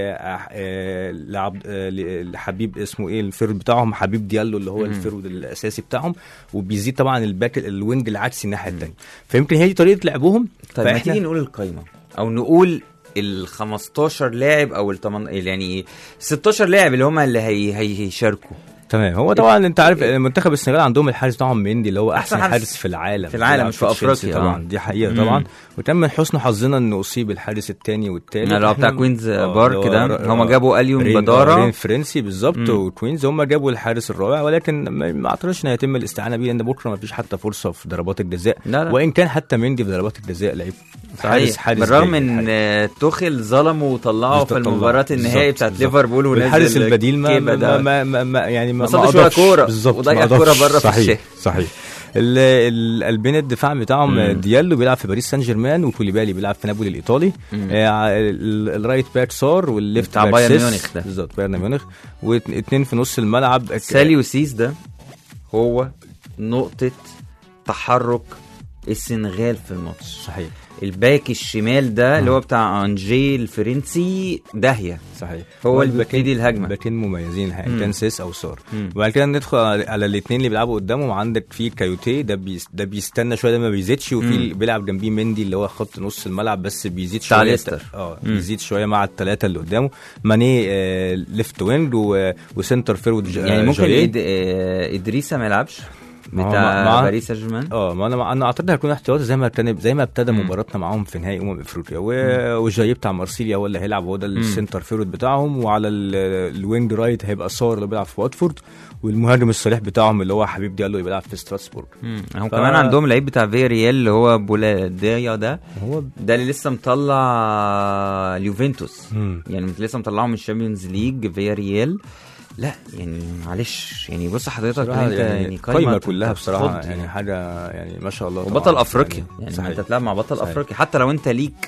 آه، لعبد آه، ل- لحبيب اسمه ايه الفيرود بتاعهم حبيب ديالو اللي هو مم. الفيرود الاساسي بتاعهم وبيزيد طبعا الباك الوينج العكسي الناحيه الثانيه فيمكن هي دي طريقه لعبهم طيب ما فإحنا- تيجي نقول القايمه او نقول ال 15 لاعب او ال 8 يعني 16 لاعب اللي هم اللي هي هي هيشاركوا تمام هو طبعا انت عارف منتخب السنغال عندهم الحارس بتاعهم مندي اللي هو أحسن احسن حارس حارس في العالم في العالم، بيلعب مش في تشيلسي أفريقيا، طبعا آه. دي حقيقه مم. طبعا وكان من حسن حظنا انه اصيب الحارس الثاني والثالث اللي هو بتاع إحنا- كوينز آه، بارك اللي هو ده ر- هم آه، جابوا اليوم رين- بدارة. رين فرنسي بالظبط مم. وكوينز هم جابوا الحارس الرابع ولكن ما ما اعتقدش ان هيتم الاستعانه بيه لان بكره ما فيش حتى فرصه في ضربات الجزاء لا لا. وان كان حتى مندي في ضربات الجزاء لعيب صحيح بالرغم ان آه، توخيل ظلمه وطلعه في بالظبط، المباراه طلعه. النهائي بالظبط، بتاعت بالظبط. ليفربول ونزل والحارس البديل ما كيبا ما, ده. ما, ما, ما يعني ما ما صدش ولا أضافش. كورة، بالظبط وضيع ما الكورة أضافش. بره في صحيح الشارع. صحيح ال- ال- البين الدفاع بتاعهم مم. ديالو بيلعب في باريس سان جيرمان وكوليبالي بيلعب في نابولي الايطالي مم. آه، ال- الرايت باك صار والليفت بتاع باك بايرن سيس. ميونخ ده. بالظبط بايرن ميونخ واثنين في نص الملعب ساليو سيس ده هو نقطه تحرك السنغال في الماتش صحيح الباك الشمال ده اللي هو بتاع انجي الفرنسي داهيه صحيح هو اللي الباكين- بيبتدي الهجمة. الباكين مميزين الحقيقة، مم. كان سيس او سار مم. وبعد كده ندخل على, على الاثنين اللي بيلعبوا قدامهم عندك في كايوتي ده بيس ده بيستنى شويه ده ما بيزيدش وفي مم. اللي بيلعب جنبيه مندي اللي هو خط نص الملعب بس بيزيد بتاع شويه ليستر. اه مم. بيزيد شويه مع الثلاثه اللي قدامه ماني آه ليفت وينج و... وسنتر فيرود ج- يعني آه، ممكن جاييه. إد... آه، ادريسا ما يلعبش ما هو بتاع مع- باريس سان جيرمان اه ما انا انا اعتقد هيكون احتياطي زي ما ابتدى زي ما ابتدى مم. مباراتنا معاهم في نهائي امم افريقيا و- والجاي بتاع مارسيليا هو اللي هيلعب هو ده السنتر فيرود بتاعهم وعلى ال- الوينج رايت هيبقى صار اللي بيلعب في واتفورد والمهاجم الصريح بتاعهم اللي هو حبيب ديالو اللي بيلعب في ستراسبورغ مم. هم ف- كمان عندهم لعيب بتاع فيا ريال اللي هو بولاديا ده هو ده اللي لسه مطلع اليوفنتوس مم. يعني لسه مطلعه من الشامبيونز ليج فيا ريال لا يعني معلش يعني بص حضرتك بصراحة انت يعني يعني قايمه كلها تخض بصراحه يعني. يعني حاجه يعني ما شاء الله وبطل طبعاً. افريقيا يعني, صحيح. انت تلعب مع بطل صحيح. افريقيا حتى لو انت ليك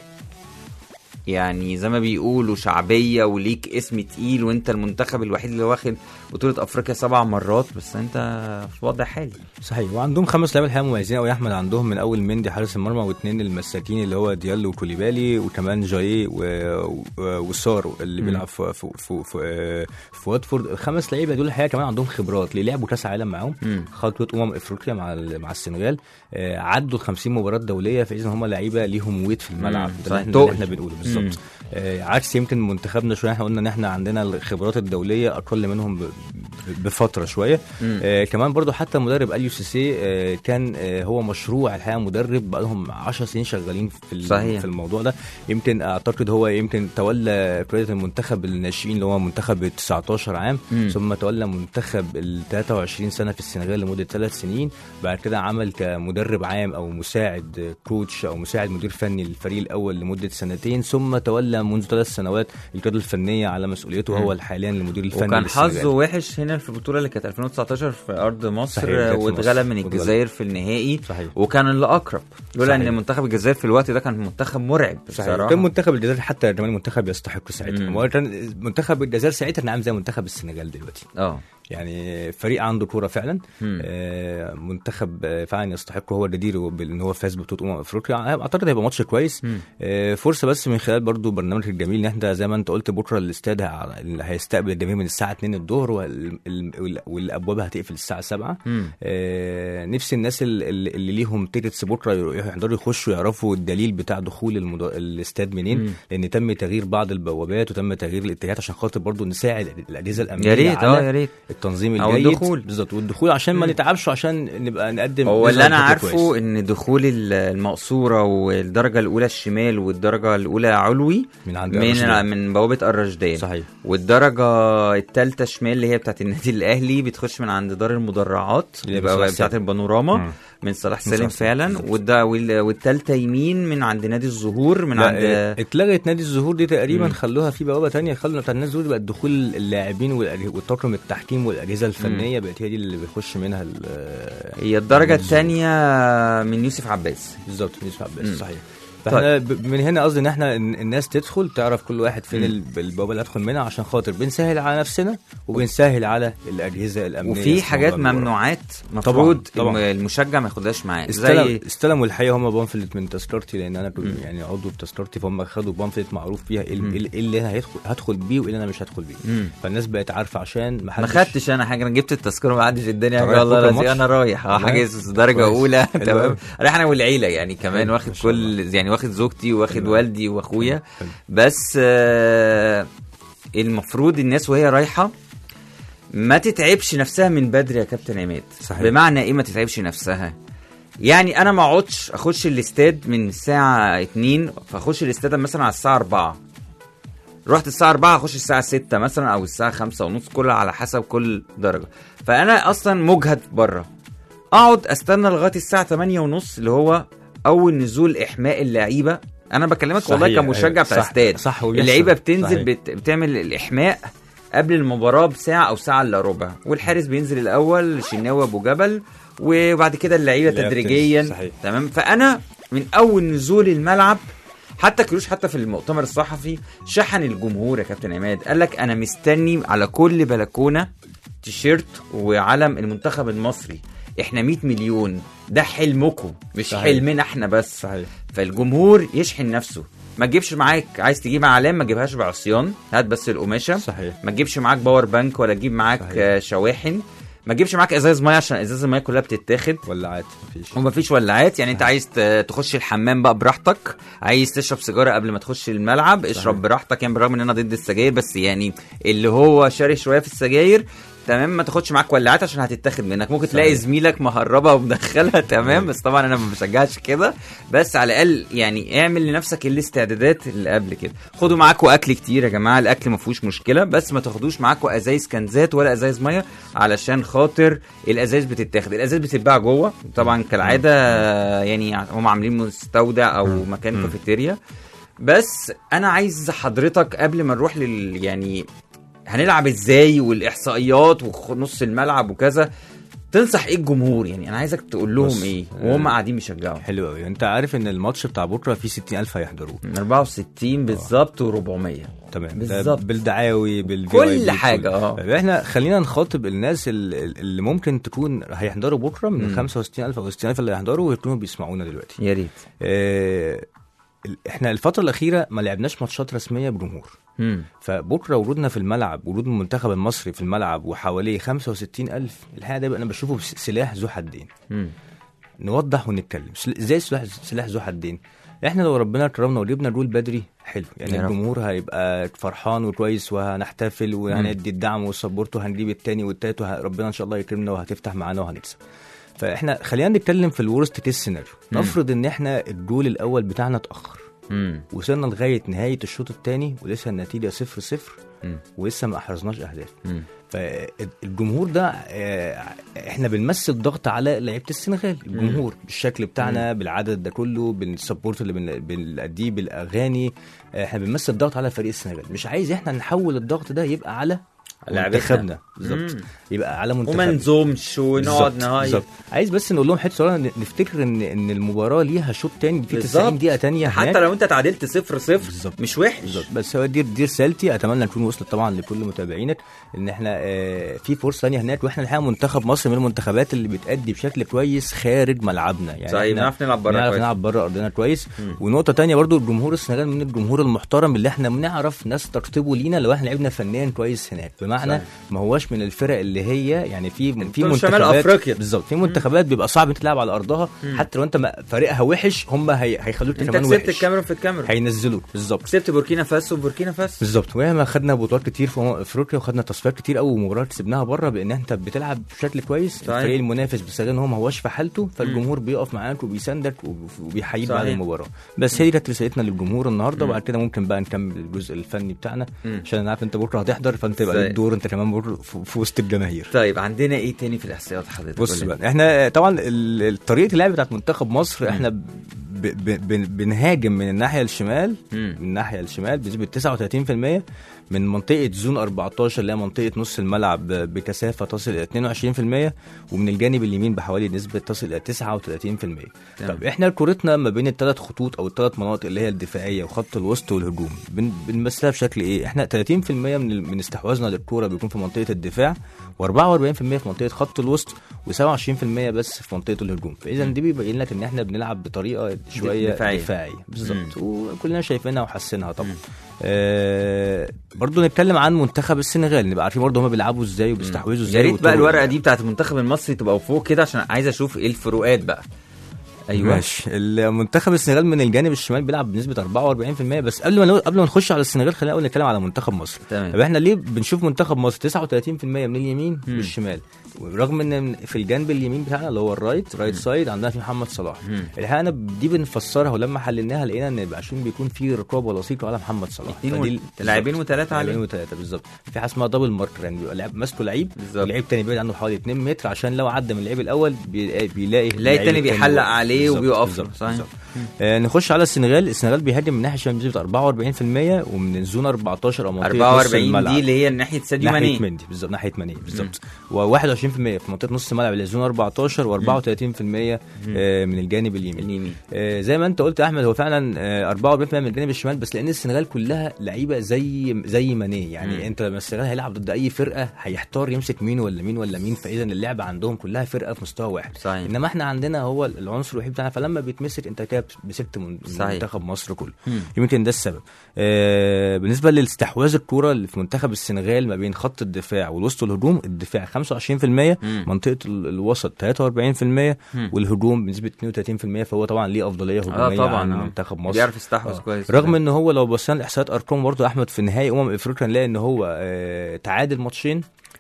يعني زي ما بيقولوا شعبيه وليك اسم تقيل وانت المنتخب الوحيد اللي واخد بطوله افريقيا سبع مرات بس انت في وضع حالي صحيح وعندهم خمس لعيبه الحقيقه مميزين قوي يا احمد عندهم من اول مندي حارس المرمى واثنين المساكين اللي هو ديالو وكوليبالي وكمان جاي و... و... وسار اللي مم. بيلعب في في في, في, في واتفورد الخمس لعيبه دول الحقيقه كمان عندهم خبرات اللي لعبوا كاس عالم معاهم مم. خطوه امم افريقيا مع ال- مع السنغال آه، عدوا ال 50 مباراه دوليه فاذا هم لعيبه ليهم ويت في الملعب مم. ده صحيح. اللي احنا, تقل. اللي احنا بنقوله مم. بالظبط آه، عكس يمكن منتخبنا شويه احنا قلنا ان احنا عندنا الخبرات الدوليه اقل منهم ب- ب- بفتره شويه مم. آه كمان برضو حتى مدرب اليو سي سي آه كان آه هو مشروع الحقيقه مدرب بقى لهم 10 سنين شغالين في ال- صحيح. في الموضوع ده يمكن اعتقد هو يمكن تولى قياده المنتخب الناشئين اللي هو منتخب 19 عام مم. ثم تولى منتخب ال 23 سنه في السنغال لمده ثلاث سنين بعد كده عمل كمدرب عام او مساعد آه، كوتش او مساعد مدير فني للفريق الاول لمده سنتين ثم تولى منذ ثلاث سنوات القياده الفنيه على مسؤوليته هو حاليا المدير الفني وكان للسنغال. حظه وحش هنا في البطوله اللي كانت 2019 في ارض مصر صحيح، كانت في واتغلب مصر. من واتغلب. الجزائر في النهائي صحيح وكان اللي اقرب لولا صحيح. ان منتخب الجزائر في الوقت ده كان منتخب مرعب صحيح بصراحه كان منتخب الجزائر حتى كمان المنتخب يستحق ساعتها مم. هو كان منتخب الجزائر ساعتها كان عامل زي منتخب السنغال دلوقتي اه يعني فريق عنده كوره فعلا مم. آه منتخب آه، فعلا يستحق هو جدير بان هو فاز ببطوله امم افريقيا اعتقد هيبقى ماتش كويس مم. آه فرصه بس من خلال برضو برنامجك الجميل ان احنا زي ما انت قلت بكره الاستاد ه- اللي هيستقبل الجماهير من الساعه 2 الظهر وال- ال- والابواب هتقفل الساعه 7 مم. آه نفسي الناس ال- ال- اللي ليهم تيكتس بكره يروحوا يقدروا يخشوا يعرفوا الدليل بتاع دخول المد... الاستاد منين مم. لان تم تغيير بعض البوابات وتم تغيير الاتجاهات عشان خاطر برضو نساعد الاجهزه الامنيه يا ريت اه على يا ريت التنظيم أو الجيد الدخول. بالظبط والدخول عشان ما مم. نتعبش عشان نبقى نقدم هو نظهر اللي انا بشكل عارفه كويس. ان دخول ال- المقصوره والدرجه الاولى الشمال والدرجه الاولى علوي من عند من الرشدان. من بوابه الرشدان صحيح والدرجه الثالثه شمال اللي هي بتاعت النادي الاهلي بتخش من عند دار المدرعات اللي هي بتبقى بصلاح بتاعت سالم. البانوراما مم. من صلاح من سالم صلاح سالم، فعلا بالظبط. والدا- وال- والتالتة يمين من عند نادي الزهور من لا عند اه، اتلغت نادي الزهور دي تقريبا مم. خلوها في بوابه تانية خلوا بتاع نادي الزهور بقت دخول اللاعبين والأج- والطاقم التحكيم والاجهزه الفنيه بقت هي دي اللي بيخش منها ال- هي الدرجة نادي الزهور. الثانية من يوسف عباس بالظبط يوسف عباس مم. صحيح فاحنا ب- من هنا قصدي ان احنا إن الناس تدخل تعرف كل واحد فين مم. ال- البوابه اللي هتدخل منها عشان خاطر بنسهل على نفسنا وبنسهل على الاجهزه الامنيه وفي حاجات موضوع المباراة. ممنوعات مفروض طبعاً. الم- المشجع ما ياخدهاش معاه استلم زي استلموا الحقيقه هم بامفلت من تذكرتي لان انا كنت مم. يعني عضو في تذكرتي فهم خدوا بامفلت معروف فيها ايه مم. ال- إيه اللي انا هيدخل هدخل بيه وايه اللي انا مش هدخل بيه مم. فالناس بقت عارفه عشان ما ما خدتش انا حاجه انا جبت التذكره ما عدش الدنيا طب حاجه والله رايح بكرة لازم الماتش؟ انا رايح اه والله؟ حاجز درجه كويس. اولى حلو تمام أوي. رايح انا والعيله يعني كمان حلو. واخد ما شاء كل يعني واخد زوجتي واخد حلو. والدي واخويا حلو. بس آه المفروض الناس وهي رايحه ما تتعبش نفسها من بدري يا كابتن عماد صحيح. بمعنى ايه ما تتعبش نفسها يعني انا ما اقعدش اخش الاستاد من الساعه 2 فاخش الاستاد مثلا على الساعه 4 رحت الساعة 4 اخش الساعة 6 مثلا او الساعة 5 ونص كل على حسب كل درجة فانا اصلا مجهد بره اقعد استنى لغاية الساعة 8 ونص اللي هو اول نزول احماء اللعيبة انا بكلمك والله صحيح. كمشجع بتاع صح. استاد صح وبيحصل. اللعيبة بتنزل صحيح. بت... بتعمل الاحماء قبل المباراة بساعة او ساعة الا ربع والحارس بينزل الاول شناوي ابو جبل وبعد كده اللعيبة اللعيبة تدريجيا بتنزل. صحيح. تمام فانا من اول نزول الملعب حتى كروش حتى في المؤتمر الصحفي شحن الجمهور يا كابتن عماد قال لك انا مستني على كل بلكونه تيشيرت وعلم المنتخب المصري احنا 100 مليون ده حلمكم مش صحيح. حلمنا احنا بس صحيح فالجمهور يشحن نفسه ما تجيبش معاك عايز تجيب اعلام ما تجيبهاش بعصيان هات بس القماشه صحيح ما تجيبش معاك باور بانك ولا تجيب معاك صحيح. آه، شواحن ما تجيبش معاك ازاز ميه عشان ازاز الميه كلها بتتاخد ولعات مفيش ومفيش ولعات يعني انت عايز ت- تخش الحمام بقى براحتك عايز تشرب سيجاره قبل ما تخش الملعب اشرب براحتك يعني بالرغم ان انا ضد السجاير بس يعني اللي هو شاري شويه في السجاير تمام ما تاخدش معاك ولاعات عشان هتتاخد منك ممكن تلاقي زميلك مهربها ومدخلها تمام بس طبعا انا ما بشجعش كده بس على الاقل يعني اعمل لنفسك الاستعدادات اللي قبل كده خدوا معاكوا اكل كتير يا جماعه الاكل ما فيهوش مشكله بس ما تاخدوش معاكوا ازايز كنزات ولا ازايز ميه علشان خاطر الازايز بتتاخد الازايز بتتباع جوه طبعا كالعاده يعني هم عاملين مستودع او مكان كافيتيريا بس انا عايز حضرتك قبل ما نروح لل يعني هنلعب ازاي والاحصائيات ونص الملعب وكذا تنصح ايه الجمهور يعني انا عايزك تقول لهم بص، ايه آه، وهم قاعدين بيشجعوا حلو قوي انت عارف ان الماتش بتاع بكره فيه 60000 هيحضروه 64 بالظبط و400 تمام ده بالظبط. بالدعاوي بال كل حاجة، اه. طيب احنا خلينا نخاطب الناس ال- اللي ممكن تكون هيحضروا بكره من ال 65000 او 60000 اللي هيحضروا ويكونوا بيسمعونا دلوقتي يا ريت اه ال- احنا الفتره الاخيره ما لعبناش ماتشات رسميه بجمهور مم. فبكره ورودنا في الملعب ورود المنتخب المصري في الملعب وحواليه 65000 الحقيقه ده بقى انا بشوفه بس- سلاح ذو حدين مم. نوضح ونتكلم سل- ازاي سلاح سلاح ذو حدين احنا لو ربنا كرمنا وجبنا الجول بدري حلو يعني يا رب. الجمهور هيبقى فرحان وكويس وهنحتفل وهندي الدعم والسبورت وهنجيب التاني والتالت وه- ربنا ان شاء الله يكرمنا وهتفتح معانا وهنكسب فاحنا خلينا نتكلم في الورست كيس سيناريو مم. نفرض ان احنا الجول الاول بتاعنا اتاخر مم. وصلنا لغايه نهايه الشوط الثاني ولسه النتيجه 0 0 مم. ولسه ما احرزناش اهداف مم. فالجمهور ده آه، احنا بنمثل ضغط على لعيبه السنغال الجمهور بالشكل بتاعنا بالعدد ده كله بالسبورت اللي بن- بنأديه بالاغاني آه، احنا بنمثل ضغط على فريق السنغال مش عايز احنا نحول الضغط ده يبقى على لعبتنا. منتخبنا بالظبط مم. يبقى على وما منتخبنا نزومش ونقعد بالظبط، نهاية بالظبط. عايز بس نقول لهم حته صغيره ن- نفتكر ان ان المباراه ليها شوط تاني في 90 بالظبط. دقيقه تانية حتى هناك. لو انت تعادلت صفر صفر بالظبط. مش وحش بالظبط بس هو دي دي رسالتي اتمنى نكون وصلت طبعا لكل متابعينك ان احنا آه، في فرصه ثانيه هناك واحنا الحقيقه منتخب مصر من المنتخبات اللي بتأدي بشكل كويس خارج ملعبنا يعني صحيح، إحنا بنعرف نلعب بره بنعرف كويس. نلعب بره ارضنا كويس ونقطه تانية برضو الجمهور السنغال من الجمهور المحترم اللي احنا بنعرف ناس ترتبه لينا لو احنا لعبنا فنيا كويس هناك بمعنى صحيح. ما هوش من الفرق اللي هي يعني في في بتوع شمال منتخبات أفريقيا. بالظبط في منتخبات بيبقى صعب انت تلعب على ارضها حتى لو انت ما- فريقها وحش هم هي هيخلوك انت كمان كسبت وحش الكاميرون في الكاميرون هينزلوك بالظبط كسبت بوركينا فاسو بوركينا فاسو بالظبط وياما خدنا بطولات كتير في أمم افريقيا وخدنا تصفيات كتير قوي ومباريات كسبناها بره بان انت بتلعب بشكل كويس صحيح. الفريق المنافس بيستغل ان هو ما هوش في حالته فالجمهور بيقف معاك وبيساندك وب- وبيحييك بعد صحيح. المباراه بس هي دي كانت رسالتنا للجمهور النهارده وبعد كده ممكن بقى نكمل الجزء الفني بتاعنا مم. عشان انا عارف انت بكره هتحضر فانت يبقى صحيح. ليك دور انت كمان بكره في في وسط الجماهير طيب عندنا ايه تاني في الاحصائيات حضرتك بص قول لي. بقى احنا طبعا ال- ال- طريقه اللعب بتاعت منتخب مصر احنا ب ب ب بنهاجم من الناحيه الشمال مم. من الناحيه الشمال بنسبه 39% من منطقه زون 14 اللي هي منطقه نص الملعب ب- بكثافه تصل الى 22% ومن الجانب اليمين بحوالي نسبه تصل الى 39% تمام. طب احنا كورتنا ما بين الثلاث خطوط او الثلاث مناطق اللي هي الدفاعيه وخط الوسط والهجوم بن بنمثلها بشكل ايه احنا 30% من ال- من استحواذنا للكوره بيكون في منطقه الدفاع و44% في منطقه خط الوسط و27% بس في منطقه الهجوم فاذا دي بيبين لك ان احنا بنلعب بطريقه شويه دفاعية. دفاعيه, دفاعية. بالظبط وكلنا شايفينها وحاسينها طبعا آه برضو نتكلم عن منتخب السنغال نبقى عارفين برضو هما بيلعبوا ازاي وبيستحوذوا ازاي يا ريت بقى وطرق الورقه اللعب. دي بتاعت المنتخب المصري تبقى فوق كده عشان عايز اشوف ايه الفروقات بقى ايوه ماشي المنتخب السنغال من الجانب الشمال بيلعب بنسبه 44% بس قبل ما نقول- قبل ما نخش على السنغال خلينا اول نتكلم على منتخب مصر تمام. طب احنا ليه بنشوف منتخب مصر 39% من اليمين مم. والشمال رغم ان في الجانب اليمين بتاعنا اللي هو الرايت رايت سايد عندنا في محمد صلاح مم. الحقيقه انا دي بنفسرها ولما حللناها لقينا ان يبقى عشان بيكون في رقابه لصيقه على محمد صلاح اتنين فدي و- ال- لاعبين بالظبط. وتلاتة عليه. لاعبين وثلاثه بالظبط في حاجه اسمها دبل ماركر يعني بيبقى لاعب ماسكه لعيب بالظبط. ولعيب تاني بعيد عنه حوالي 2 متر عشان لو عدى من اللعيب الاول بي- بيلاقي يلاقي التاني اللعيب بيحلق واقف. عليه بالظبط، وبيقف له. بالظبط، صحيح. بالظبط. آه نخش على السنغال السنغال بيهاجم من ناحيه الشمال بنسبه 44% ومن زون 14 او منطقه نص 44 الملعب. دي اللي هي ناحيه ساديو ناحيه ماني مندي بالظبط ناحيه ماني بالظبط و21% في منطقه نص الملعب اللي هي زون 14 و34% آه من الجانب اليمين اليمين آه زي ما انت قلت يا احمد هو فعلا آه 44% من الجانب الشمال بس لان السنغال كلها لعيبه زي زي ماني يعني مم. انت لما السنغال هيلعب ضد اي فرقه هيحتار يمسك مين ولا مين ولا مين فاذا اللعبه عندهم كلها فرقه في مستوى واحد صحيح انما احنا عندنا هو العنصر الوحيد بتاعنا فلما بيتمسك انت كده مسكت من صحيح. منتخب مصر كله مم. يمكن ده السبب آه بالنسبه لاستحواذ الكوره اللي في منتخب السنغال ما بين خط الدفاع والوسط والهجوم الدفاع 25% مم. منطقه ال- الوسط 43% والهجوم بنسبه 32% فهو طبعا ليه افضليه هجوميه طبعاً، عن آه. منتخب مصر بيعرف يستحوذ آه. كويس رغم ان هو لو بصينا لاحصائيات ارقام برضه يا احمد في نهائي امم افريقيا نلاقي ان هو آه تعادل ماتشين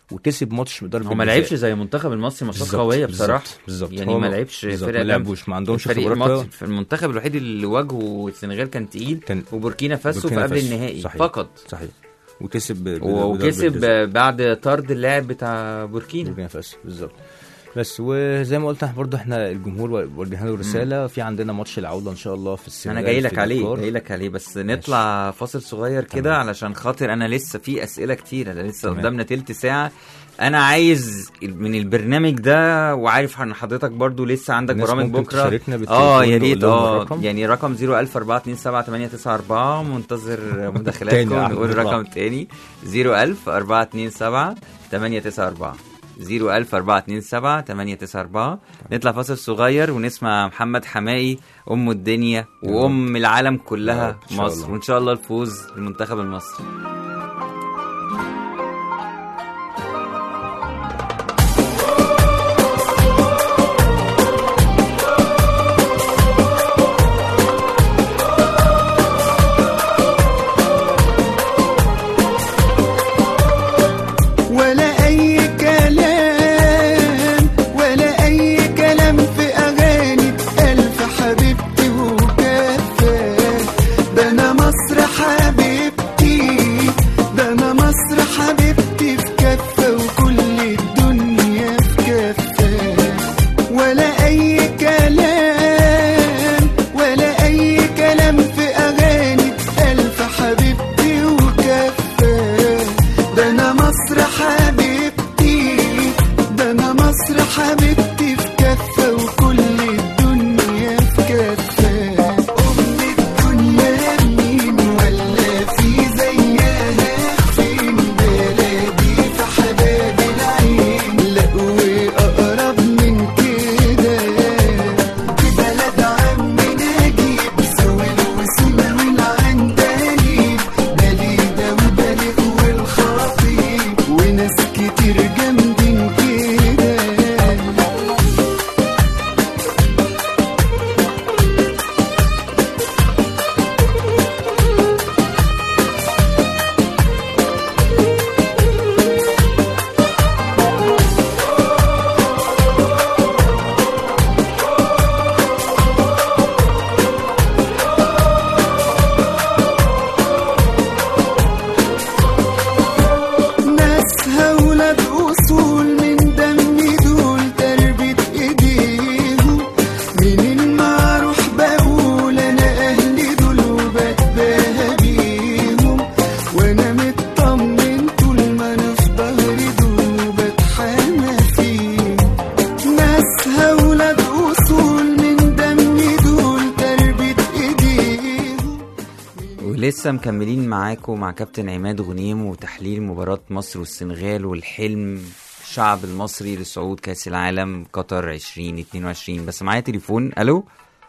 وكسب ماتش ضربه هو ما جزاء. لعبش زي المنتخب المصري ماتشات بالظبط، قويه بالظبط، بصراحه بالظبط يعني هو ما لعبش بالظبط، فرقه ما لعبوش ما عندهمش الفريق خبرات المصري في المنتخب الوحيد اللي واجهه السنغال كان تقيل كان وبوركينا فاسو في بوركينا قبل فاسو. النهائي صحيح. فقط صحيح وكسب ب- ب- بضربة وكسب جزاء. بعد طرد اللاعب بتاع بوركينا بوركينا فاسو بالظبط بس وزي ما قلت احنا برضه احنا الجمهور وجهنا له رساله في عندنا ماتش العوده ان شاء الله في السنغال انا جاي لك في عليه دكار. جاي لك عليه بس نطلع فاصل صغير كده تمام. علشان خاطر انا لسه في اسئله كتير انا لسه تمام. قدامنا تلت ساعه انا عايز من البرنامج ده وعارف ان حضرتك برضو لسه عندك الناس برامج ممكن بكره تشاركنا بالتليفون اه يا نقول ريت لهم اه الرقم. يعني رقم 010427894 منتظر تاني مداخلاتكم يا أحمد نقول بالراحة. الرقم تاني 0104278 894 0104278 894 نطلع فاصل صغير ونسمع محمد حمائي ام الدنيا وام العالم يا كلها رب، إن شاء مصر الله. وان شاء الله الفوز للمنتخب المصري ولا أي كلام ولا أي كلام في أغاني ألف حبيبتي وكفى ده أنا مصر حبيبتي ده أنا مصر حبيبتي في كفة وكل الدنيا في كفة ولا أي كلام ولا أي كلام في أغاني ألف حبيبتي وكفى ده أنا مصر حبيبتي ده أنا مصر حبيبتي في كفة وكل الدنيا في كفة أم الدنيا مين ولا في زيها فين بلادي في حباب العين لا وأقرب من كده دي بلد عم نجيب سويل وسمع والعندليب بليدة وبليغ والخطيب وناس كتير جامدين كده ناسها ولاد اصول من دم دول تربة ايديهم منين ما اروح بقول انا اهلي دول وبتباهى بيهم وانا مطمن طول ما انا في ظهري دول وبتحامى فيهم ناسها ولاد اصول من دم دول تربة ايديهم ولسه مكملين معاكم مع كابتن عماد غنيم وتحليل مباراة مصر والسنغال والحلم الشعب المصري لصعود كأس العالم قطر 2022 بس معايا تليفون الو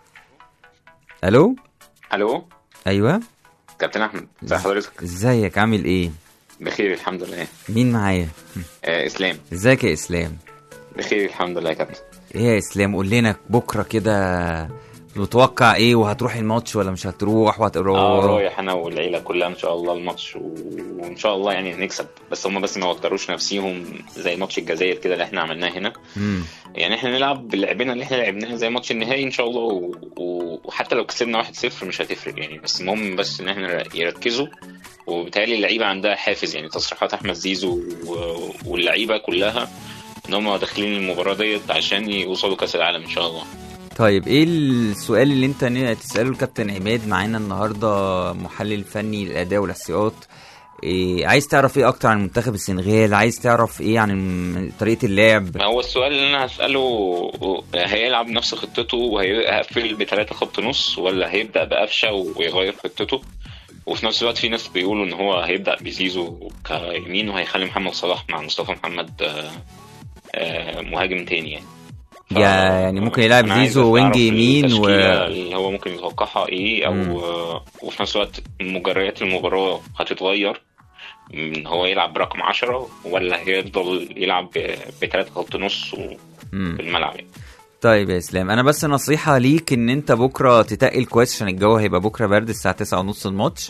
الو الو ايوه كابتن احمد ازي حضرتك ازيك عامل ايه بخير الحمد لله مين معايا آه اسلام ازيك يا اسلام بخير الحمد لله يا كابتن ايه يا اسلام قول لنا بكره كده متوقع ايه وهتروح الماتش ولا مش هتروح وهتروح اه رايح انا والعيله كلها ان شاء الله الماتش و... وان شاء الله يعني هنكسب بس هم بس ما وتروش نفسيهم زي ماتش الجزائر كده اللي احنا عملناه هنا مم. يعني احنا نلعب بلعبنا اللي احنا لعبناه زي ماتش النهائي ان شاء الله و... و... وحتى لو كسبنا 1-0 مش هتفرق يعني بس المهم بس ان احنا يركزوا وبالتالي اللعيبه عندها حافز يعني تصريحات احمد زيزو و... واللعيبه كلها ان هم داخلين المباراه ديت عشان يوصلوا كاس العالم ان شاء الله طيب ايه السؤال اللي انت ن- تساله لكابتن عماد معانا النهارده محلل فني للاداء والاحصائيات إيه عايز تعرف ايه اكتر عن منتخب السنغال عايز تعرف ايه عن الم- طريقه اللعب ما هو السؤال اللي انا هسأله هيلعب نفس خطته وهيقفل بثلاثة خط نص ولا هيبدأ بقفشة ويغير خطته وفي نفس الوقت في ناس بيقولوا ان هو هيبدأ بزيزو كيمين وهيخلي محمد صلاح مع مصطفى محمد آه، آه، مهاجم تاني يعني ف- يا- يعني ممكن يلعب أنا عايز زيزو وينج أعرف يمين و- التشكيلة اللي هو ممكن يتوقعها ايه او مم. آه، وفي نفس الوقت مجريات المباراة هتتغير ان هو يلعب برقم 10 ولا هيفضل يلعب بثلاثة خط نص و- مم. في الملعب يعني. طيب يا اسلام انا بس نصيحه ليك ان انت بكره تتقل كويس عشان الجو هيبقى بكره برد الساعه 9 ونص الماتش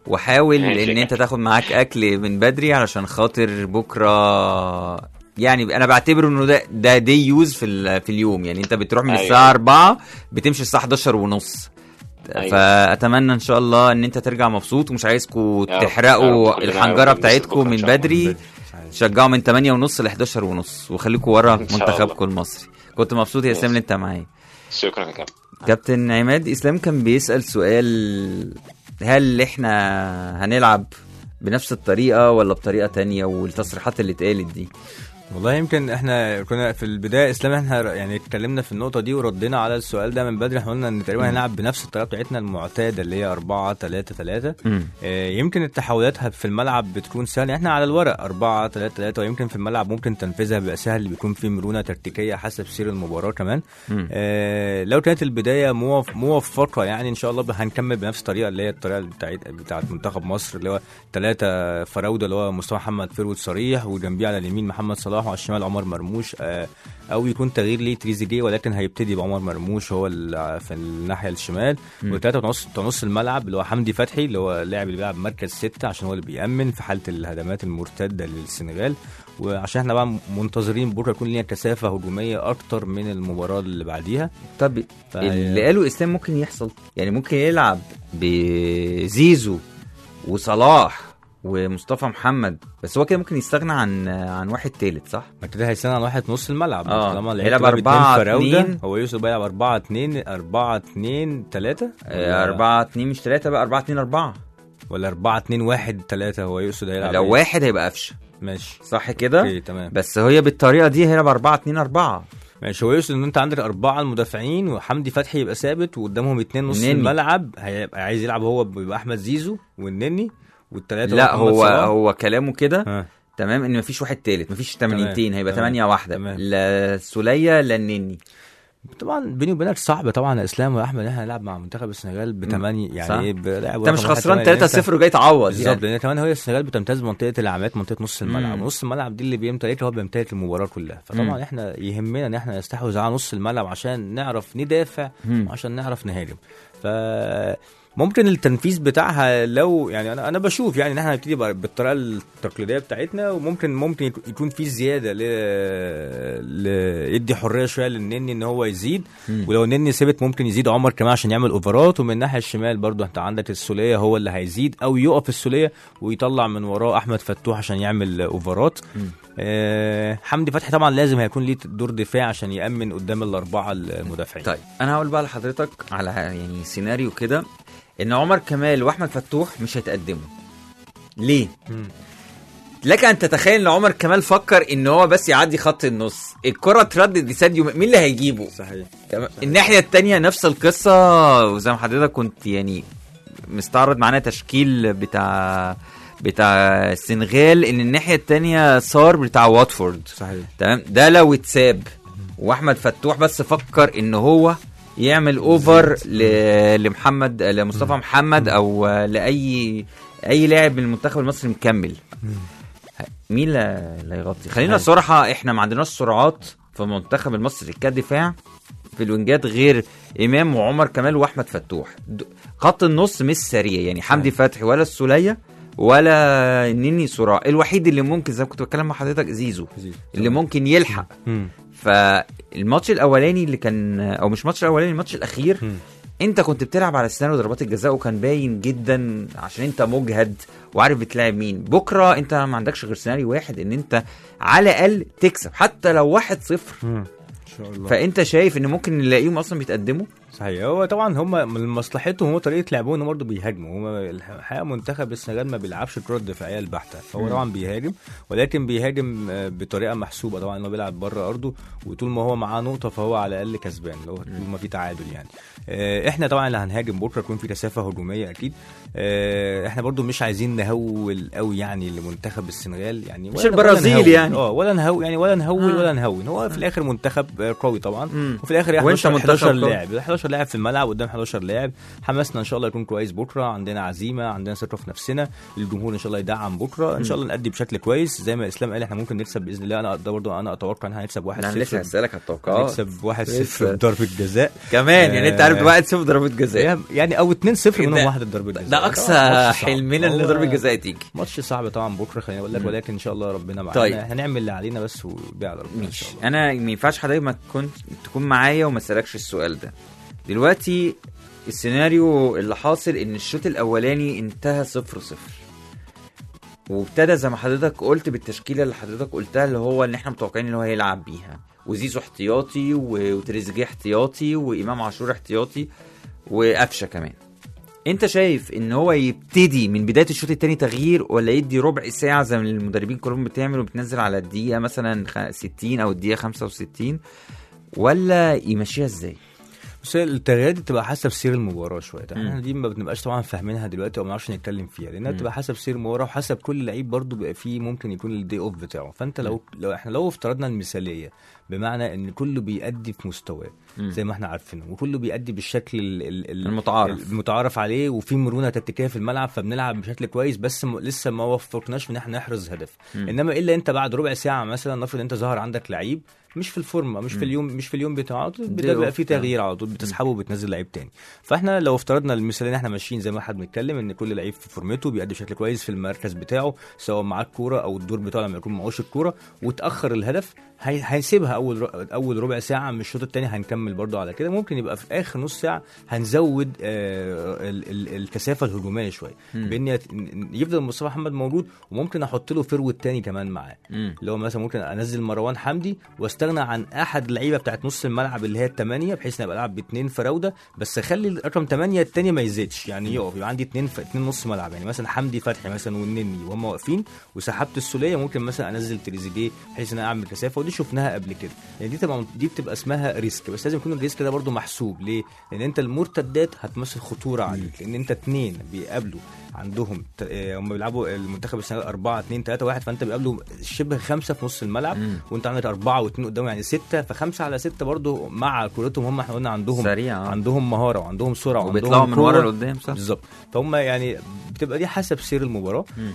وحاول ماشي. ان انت تاخد معاك اكل من بدري علشان خاطر بكره يعني انا بعتبره انه ده ده دي يوز في ال- في اليوم يعني انت بتروح من أيوة. الساعه 4 بتمشي الساعه 11 ونص أيوة. فاتمنى ان شاء الله ان انت ترجع مبسوط ومش عايزكم يا رب. يا تحرقوا رب. كلنا الحنجره ننبسط بتاعتكم بكرة من إن شاء الله. بدري شجعوا من 8 ونص ل 11 ونص وخليكم ورا إن شاء منتخبكم المصري كنت مبسوط يا اسلام ان انت معايا شكرا يا كابتن كابتن عماد اسلام كان بيسال سؤال هل احنا هنلعب بنفس الطريقه ولا بطريقه تانية والتصريحات اللي اتقالت دي والله يمكن احنا كنا في البدايه اسلام احنا يعني اتكلمنا في النقطه دي وردينا على السؤال ده من بدري احنا قلنا ان تقريبا هنلعب بنفس الطريقه بتاعتنا المعتاده اللي هي 4 3 3 مم. آه، يمكن التحولات في الملعب بتكون سهله احنا على الورق 4 3 3 ويمكن في الملعب ممكن تنفيذها بيبقى سهل بيكون في مرونه تكتيكيه حسب سير المباراه كمان مم. آه لو كانت البدايه موف- موفقه يعني ان شاء الله هنكمل بنفس الطريقه اللي هي الطريقه بتاعت بتاعت منتخب مصر اللي هو ثلاثه فراوده اللي هو مصطفى محمد فيرود صريح وجنبيه على اليمين محمد صلاح وعلى الشمال عمر مرموش آه او يكون تغيير ليه تريزيجيه ولكن هيبتدي بعمر مرموش هو ال- في الناحيه الشمال وثلاثه ونص نص الملعب اللي هو حمدي فتحي اللي هو اللاعب اللي بيلعب مركز ستة عشان هو اللي بيأمن في حاله الهجمات المرتده للسنغال وعشان احنا بقى منتظرين بكره يكون لنا كثافه هجوميه اكتر من المباراه اللي بعديها طب ف- اللي قاله اسلام ممكن يحصل يعني ممكن يلعب بزيزو وصلاح ومصطفى محمد بس هو كده ممكن يستغنى عن عن واحد تالت صح؟ ما كده هيستنى على واحد نص الملعب آه. طالما لعبت هيلعب بقى باتنين أربعة فراودة، اتنين. هو يوسف بيلعب 4 2 4 2 3 آه، أربعة اتنين مش تلاتة بقى أربعة اتنين أربعة ولا 4 2 1 3 هو يقصد هيلعب لو إيه؟ واحد هيبقى قفشة ماشي صح كده؟ اوكي تمام بس هي بالطريقة دي هيلعب أربعة اتنين أربعة ماشي هو يقصد ان انت عندك اربعه المدافعين وحمدي فتحي يبقى ثابت وقدامهم اتنين نص النني. الملعب هيبقى عايز يلعب هو بيبقى احمد زيزو والنني والثلاثه لا هو هو كلامه كده ها. تمام ان مفيش واحد تالت مفيش تمانينتين هيبقى تمام. تمانية واحدة تمام. لا سولية لا النني طبعا بيني وبينك صعب طبعا يا اسلام واحمد ان احنا نلعب مع منتخب السنغال بثمانيه صح. يعني ايه بلاعب انت مش رقم واحد خسران تمانية. 3 0 وجاي تعوض بالظبط يعني. لان كمان هي السنغال بتمتاز بمنطقه العامات منطقه نص الملعب مم. نص الملعب دي اللي بيمتلكها هو بيمتلك المباراه كلها فطبعا مم. احنا يهمنا ان احنا نستحوذ على نص الملعب عشان نعرف ندافع مم. وعشان نعرف نهاجم ف ممكن التنفيذ بتاعها لو يعني انا انا بشوف يعني ان احنا نبتدي بقى بالطريقه التقليديه بتاعتنا وممكن ممكن يكون في زياده ل... ل... يدي حريه شويه للنني ان هو يزيد مم. ولو النني ثبت ممكن يزيد عمر كمان عشان يعمل اوفرات ومن الناحيه الشمال برضو انت عندك السوليه هو اللي هيزيد او يقف السوليه ويطلع من وراه احمد فتوح عشان يعمل اوفرات مم. آه حمدي فتحي طبعا لازم هيكون ليه دور دفاع عشان يامن قدام الاربعه المدافعين طيب انا هقول بقى لحضرتك على يعني سيناريو كده ان عمر كمال واحمد فتوح مش هيتقدموا ليه مم. لك ان تتخيل ان عمر كمال فكر ان هو بس يعدي خط النص الكره اتردد لساديو مين اللي هيجيبه صحيح تمام الناحيه التانية نفس القصه وزي ما حضرتك كنت يعني مستعرض معانا تشكيل بتاع بتاع السنغال ان الناحيه التانية صار بتاع واتفورد صحيح تمام ده لو اتساب واحمد فتوح بس فكر ان هو يعمل اوفر ل- لمحمد لمصطفى محمد او لاي اي لاعب من المنتخب المصري مكمل مين اللي اللي هيغطي خلينا صحيح. صراحه احنا ما عندناش سرعات في المنتخب المصري كدفاع في الوينجات غير امام وعمر كمال واحمد فتوح د- خط النص مش سريع يعني حمدي فتحي ولا السوليه ولا النني سرعه الوحيد اللي ممكن زي ما كنت بتكلم مع حضرتك زيزو اللي ممكن يلحق مم. فالماتش الاولاني اللي كان او مش الماتش الاولاني الماتش الاخير مم. انت كنت بتلعب على السنه وضربات الجزاء وكان باين جدا عشان انت مجهد وعارف بتلاعب مين بكره انت ما عندكش غير سيناريو واحد ان انت على الاقل تكسب حتى لو واحد صفر مم. ان شاء الله فانت شايف ان ممكن نلاقيهم اصلا بيتقدموا صحيح هو طبعا هم من مصلحتهم هو طريقه لعبهم انهم برضه بيهاجموا هم الحقيقه منتخب السنغال ما بيلعبش الكره الدفاعيه البحته فهو مم. طبعا بيهاجم ولكن بيهاجم آه، بطريقه محسوبه طبعا انه بيلعب بره ارضه وطول ما هو معاه نقطه فهو على الاقل كسبان لو طول ما في تعادل يعني آه، احنا طبعا اللي هنهاجم بكره يكون في كثافه هجوميه اكيد آه، احنا برضو مش عايزين نهول قوي يعني لمنتخب السنغال يعني مش ولا- البرازيل ولا نهول. يعني. اه ولا نهول يعني ولا نهول آه. ولا نهون هو في الاخر منتخب آه، قوي طبعا مم. وفي الاخر وانت 11 منتخب 11 قوي. لاعب ال 11 11 لاعب في الملعب قدام 11 لاعب حماسنا ان شاء الله يكون كويس بكره عندنا عزيمه عندنا ثقه في نفسنا الجمهور ان شاء الله يدعم بكره ان شاء الله نأدي بشكل كويس زي ما اسلام قال احنا ممكن نكسب باذن الله انا ده برضه انا اتوقع ان احنا هنكسب 1 انا لسه 0 هسألك على التوقعات نكسب 1 لسه. 0 بضربه جزاء كمان يعني انت عارف آه. 1 0 ضربة جزاء يعني او 2 0 منهم ده- واحده ضربه جزاء ده اقصى طبعاً ماتش صعب. حلمنا ان هو ضربة جزاء تيجي ماتش صعب طبعا بكره خليني اقول لك مم. ولكن ان شاء الله ربنا معانا طيب. هنعمل اللي علينا بس وبيع على ربنا ان شاء ماشي الله انا ما ينفعش حضرتك ما تكون تكون معايا وما اسالكش السؤال ده دلوقتي السيناريو اللي حاصل ان الشوط الاولاني انتهى صفر صفر وابتدى زي ما حضرتك قلت بالتشكيله اللي حضرتك قلتها اللي هو ان احنا متوقعين ان هو هيلعب بيها وزيزو احتياطي و- وتريزيجيه احتياطي وامام عاشور احتياطي وقفشه كمان انت شايف ان هو يبتدي من بدايه الشوط الثاني تغيير ولا يدي ربع ساعه زي ما المدربين كلهم بتعمل وبتنزل على الدقيقه مثلا خ- 60 او الدقيقه 65 ولا يمشيها ازاي؟ بس هي التغييرات دي بتبقى حسب سير المباراه شويه مم. احنا دي ما بنبقاش طبعا فاهمينها دلوقتي او ما نعرفش نتكلم فيها لانها مم. بتبقى حسب سير المباراه وحسب كل لعيب برضه بيبقى فيه ممكن يكون الدي اوف بتاعه فانت لو لو احنا لو افترضنا المثاليه بمعنى ان كله بيأدي في مستواه مم. زي ما احنا عارفين وكله بيأدي بالشكل ال- ال- ال- المتعارف. المتعارف عليه وفي مرونه تكتيكيه في الملعب فبنلعب بشكل كويس بس م... لسه ما وفقناش ان احنا نحرز هدف مم. انما الا انت بعد ربع ساعه مثلا نفرض انت ظهر عندك لعيب مش في الفورمه مش في اليوم مش في اليوم بتاعه دي بدا بقى أوف في يعني. تغيير على طول بتسحبه وبتنزل لعيب تاني فاحنا لو افترضنا المثال ان احنا ماشيين زي ما احنا بنتكلم ان كل لعيب في فورمته بيأدي بشكل كويس في المركز بتاعه سواء معاه الكوره او الدور بتاعه لما يكون معهوش الكوره وتاخر الهدف هي- هنسيبها اول ر- اول ربع ساعه من الشوط الثاني هنكمل برضو على كده ممكن يبقى في اخر نص ساعه هنزود آه ال- ال- الكثافه الهجوميه شويه مم. بان يت- ن- يفضل مصطفى محمد موجود وممكن احط له فيرود تاني كمان معاه مم. اللي هو مثلا ممكن انزل مروان حمدي واستغنى عن احد اللعيبه بتاعت نص الملعب اللي هي الثمانيه بحيث ان ابقى العب باثنين فراوده بس اخلي الرقم 8 الثاني ما يزيدش يعني يقف يبقى عندي اثنين ف... اثنين نص ملعب يعني مثلا حمدي فتحي مثلا والنني وهم واقفين وسحبت السوليه ممكن مثلا انزل تريزيجيه بحيث ان انا اعمل كثافه ودي شفناها قبل كده يعني دي تبقى دي بتبقى اسمها ريسك بس لازم يكون الريسك ده برضو محسوب ليه؟ لان انت المرتدات هتمثل خطوره عليك لان انت اثنين بيقابلوا عندهم ت- آه، هم بيلعبوا المنتخب السنغال 4 2 3 1 فانت بيقابلوا شبه خمسه في نص الملعب مم. وانت عندك اربعه واثنين قدام يعني سته فخمسه على سته برضو مع كورتهم هم احنا قلنا عندهم سريع آه. عندهم مهاره وعندهم سرعه وبيطلعوا وعندهم من ورا قوة. لقدام صح؟ بالظبط فهم يعني بتبقى دي حسب سير المباراه مم.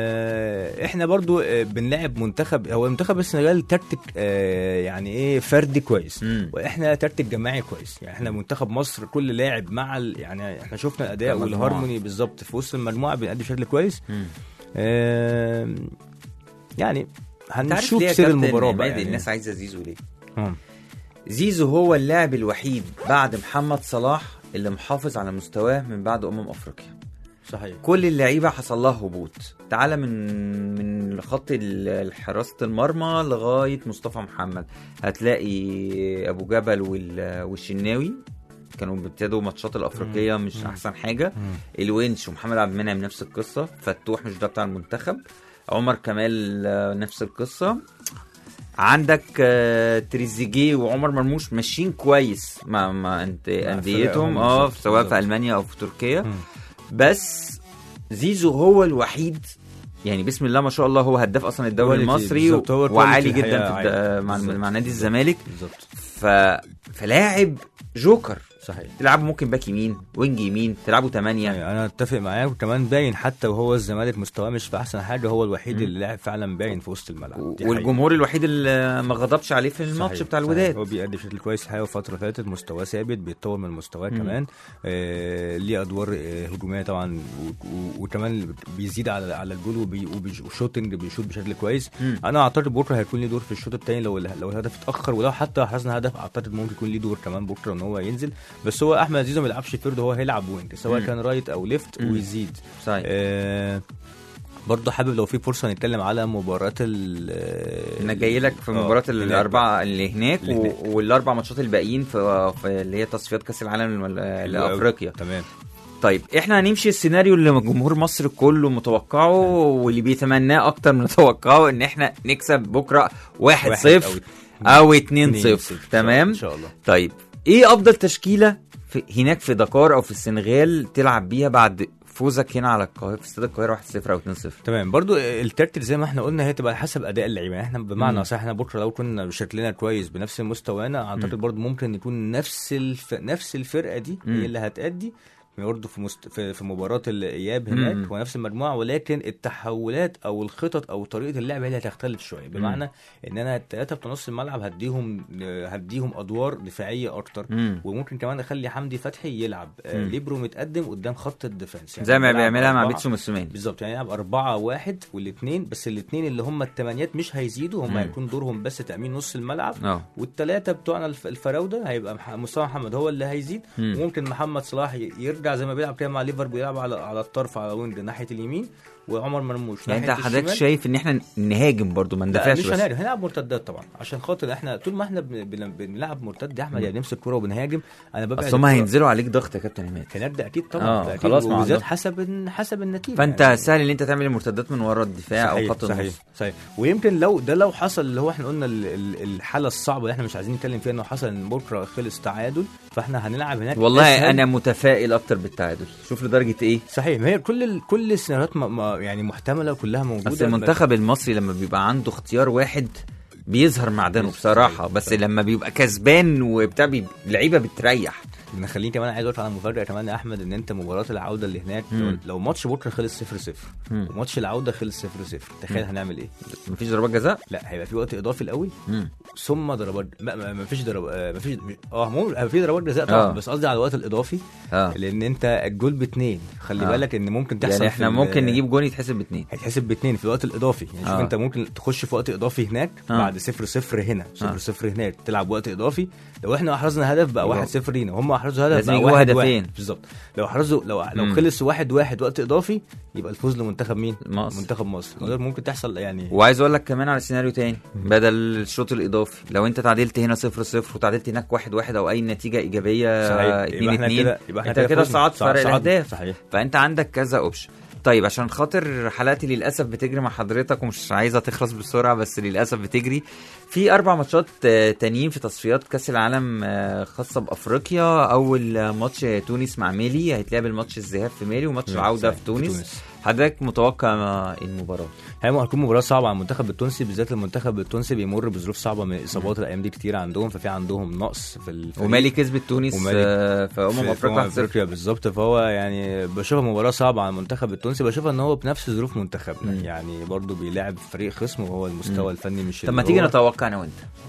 آه احنا برضو آه بنلعب منتخب هو منتخب السنغال تكتيك آه يعني ايه فردي كويس مم. واحنا تكتيك جماعي كويس يعني احنا منتخب مصر كل لاعب مع ال... يعني احنا شفنا الاداء كمجموعة. والهارموني بالظبط في وسط المجموعه بنأدي بشكل كويس مم. آه يعني انت عارف هنشوف ليه يا سير كابتن المباراه بقى عماد يعني. الناس عايزه زيزو ليه؟ آه. زيزو هو اللاعب الوحيد بعد محمد صلاح اللي محافظ على مستواه من بعد امم افريقيا صحيح كل اللعيبه حصل لها هبوط تعالى من من خط ال- حراسه المرمى لغايه مصطفى محمد هتلاقي ابو جبل وال- والشناوي كانوا بيبتدوا ماتشات الافريقيه مش مم. احسن حاجه مم. الونش ومحمد عبد المنعم نفس القصه فتوح مش ده بتاع المنتخب عمر كمال آه، نفس القصه عندك آه، تريزيجيه وعمر مرموش ماشيين كويس مع مع انت انديتهم فرقهم اه بالظبط، سواء في بالظبط. المانيا او في تركيا مم. بس زيزو هو الوحيد يعني بسم الله ما شاء الله هو هداف اصلا الدوري كواليتي، المصري بالظبط، هو وعالي الكواليتي جدا الحقيقة في الد- عالي. مع بالظبط، مع نادي بالظبط. الزمالك بالظبط ف... فلاعب جوكر صحيح تلعبه ممكن باك يمين وينج يمين تلعبه 8 يعني انا اتفق معاك وكمان باين حتى وهو الزمالك مستواه مش في احسن حاجه هو الوحيد مم. اللي لاعب فعلا باين في وسط الملعب دي حقيقة. والجمهور الوحيد اللي ما غضبش عليه في الماتش صحيح، بتاع صحيح. الوداد هو بيأدي بشكل كويس الحقيقه الفتره اللي فاتت مستواه ثابت بيتطور من مستواه مم. كمان آه ليه ادوار آه هجوميه طبعا و- و- وكمان بيزيد على على الجول وبي- وبيش- وشوتنج بيشوط بشكل كويس مم. انا اعتقد بكره هيكون ليه دور في الشوط الثاني لو لو الهدف اتاخر ولو حتى حرزنا هدف اعتقد ممكن يكون ليه دور كمان بكره ان هو ينزل بس هو احمد زيزو ما بيلعبش فيرد هو هيلعب وينج سواء مم. كان رايت او ليفت مم. ويزيد صحيح آه برضه حابب لو في فرصه نتكلم على مباراه ال انا جاي لك في آه، مباراه هناك بقى. الاربعه اللي هناك, اللي هناك. و... والاربع ماتشات الباقيين في... في اللي هي تصفيات كاس العالم ال- حلو أوي. لافريقيا تمام طيب احنا هنمشي السيناريو اللي جمهور مصر كله متوقعه واللي بيتمناه اكتر من متوقعه ان احنا نكسب بكره 1 واحد 0 او 2 اتنين 0 صفر. تمام ان شاء الله طيب ايه افضل تشكيله في هناك في دكار او في السنغال تلعب بيها بعد فوزك هنا على القاهره في استاد القاهره 1-0 او 2-0 تمام برضو الترتيب زي ما احنا قلنا هي تبقى حسب اداء اللعيبه يعني احنا بمعنى مم. اصح احنا بكره لو كنا شكلنا كويس بنفس مستوانا اعتقد برضو ممكن يكون نفس الف... نفس الفرقه دي مم. هي اللي هتأدي برضه في مست... في, في مباراه الاياب مم. هناك ونفس المجموعه ولكن التحولات او الخطط او طريقه اللعب هي اللي هتختلف شويه بمعنى ان انا الثلاثه بتوع نص الملعب هديهم هديهم ادوار دفاعيه اكتر مم. وممكن كمان اخلي حمدي فتحي يلعب آه، مم. ليبرو متقدم قدام خط الديفنس زي ما يلعب بيعملها مع أربعة- بيتسو موسيماني بالظبط يعني يلعب أربعة واحد والاثنين بس الاثنين اللي هم الثمانيات مش هيزيدوا هم مم. هيكون دورهم بس تأمين نص الملعب اه والثلاثة بتوعنا الف- الفراودة هيبقى مح- مصطفى محمد هو اللي هيزيد مم. وممكن محمد صلاح ي- يرجع زي ما بيلعب كده مع ليفربول يلعب على على الطرف على وينج ناحية اليمين وعمر مرموش يعني انت ناحية حضرتك الشمال. شايف ان احنا نهاجم برضو ما لا ندافعش مش بس هنلعب هنلعب مرتدات طبعا عشان خاطر احنا طول ما احنا بن- بن- بنلعب مرتد يا احمد يعني نمسك كوره وبنهاجم انا ببعد اصل هم الكرة. هينزلوا عليك ضغط يا كابتن عماد هناك ده اكيد طبعا آه، ده أكيد. خلاص مع وبالذات الضغط. حسب الن- حسب النتيجه فانت يعني. سهل ان انت تعمل المرتدات من ورا الدفاع او صحيح خط صحيح النص صحيح ويمكن لو ده لو حصل اللي هو احنا قلنا ال- ال- الحاله الصعبه اللي احنا مش عايزين نتكلم فيها انه حصل ان بكره خلص تعادل فاحنا هنلعب هناك والله أسهل. انا متفائل اكتر بالتعادل شوف لدرجه ايه صحيح ما هي كل ال- كل السيناريوهات م- م- يعني محتمله وكلها موجوده بس المنتخب المصري لما بيبقى عنده اختيار واحد بيظهر معدنه بصراحه بس لما بيبقى كسبان وبتاع بي- اللعيبه بتريح اللي خليني كمان عايز اقول على مفاجاه كمان يا احمد ان انت مباراه العوده اللي هناك مم. لو, لو ماتش بكره خلص 0 0 مم. وماتش العوده خلص 0 0 تخيل مم. هنعمل ايه؟ مفيش ضربات جزاء لا هيبقى في وقت اضافي الاول مم. ثم ضربات ما, ما, ما فيش ضرب آه، ما فيش اه مو هيبقى في ضربات جزاء طبعا آه. بس قصدي على الوقت الاضافي اه لان انت الجول باثنين خلي آه. بالك ان ممكن تحصل يعني في احنا ال- ممكن نجيب جون يتحسب باتنين هيتحسب باثنين في الوقت الاضافي يعني شوف آه. انت ممكن تخش في وقت اضافي هناك آه. بعد صفر صفر هنا صفر آه. صفر هناك تلعب وقت اضافي لو احنا احرزنا هدف بقى يبقى- واحد صفر لينا وهم احرزوا هدف لازم بقى يجيبوا واحد هدفين. واحد بالظبط لو احرزوا لو لو مم. خلص واحد واحد وقت اضافي يبقى الفوز لمنتخب مين؟ مصر. منتخب مصر وده ممكن تحصل يعني وعايز اقول لك كمان على سيناريو تاني بدل الشوط الاضافي لو انت تعادلت هنا 0 0 وتعادلت هناك 1 1 او اي نتيجه ايجابيه صحيح 2 يبقى احنا 2 كده يبقى احنا انت كده فزنا. صعدت صع- فرق صعدنا. الاهداف صحيح فانت عندك كذا اوبشن طيب عشان خاطر حلقتي للاسف بتجري مع حضرتك ومش عايزه تخلص بسرعه بس للاسف بتجري في اربع ماتشات آه، تانيين في تصفيات كاس العالم آه، خاصه بافريقيا اول آه، ماتش تونس مع مالي هيتلعب الماتش الذهاب في مالي وماتش العوده في صحيح. تونس حضرتك متوقع آه، المباراه هي هتكون مباراه صعبه على المنتخب التونسي بالذات المنتخب التونسي بيمر بظروف صعبه من اصابات الايام دي كتير عندهم ففي عندهم نقص في الفريق. ومالي كسبت تونس ومالي آه، في امم في افريقيا أمم 1-0. افريقيا بالظبط فهو يعني بشوفها مباراه صعبه على المنتخب التونسي بشوفها ان هو بنفس ظروف منتخبنا مم. يعني برضه بيلاعب فريق خصم وهو المستوى مم. الفني مش طب اللي ما تيجي هو نتوقع انا وانت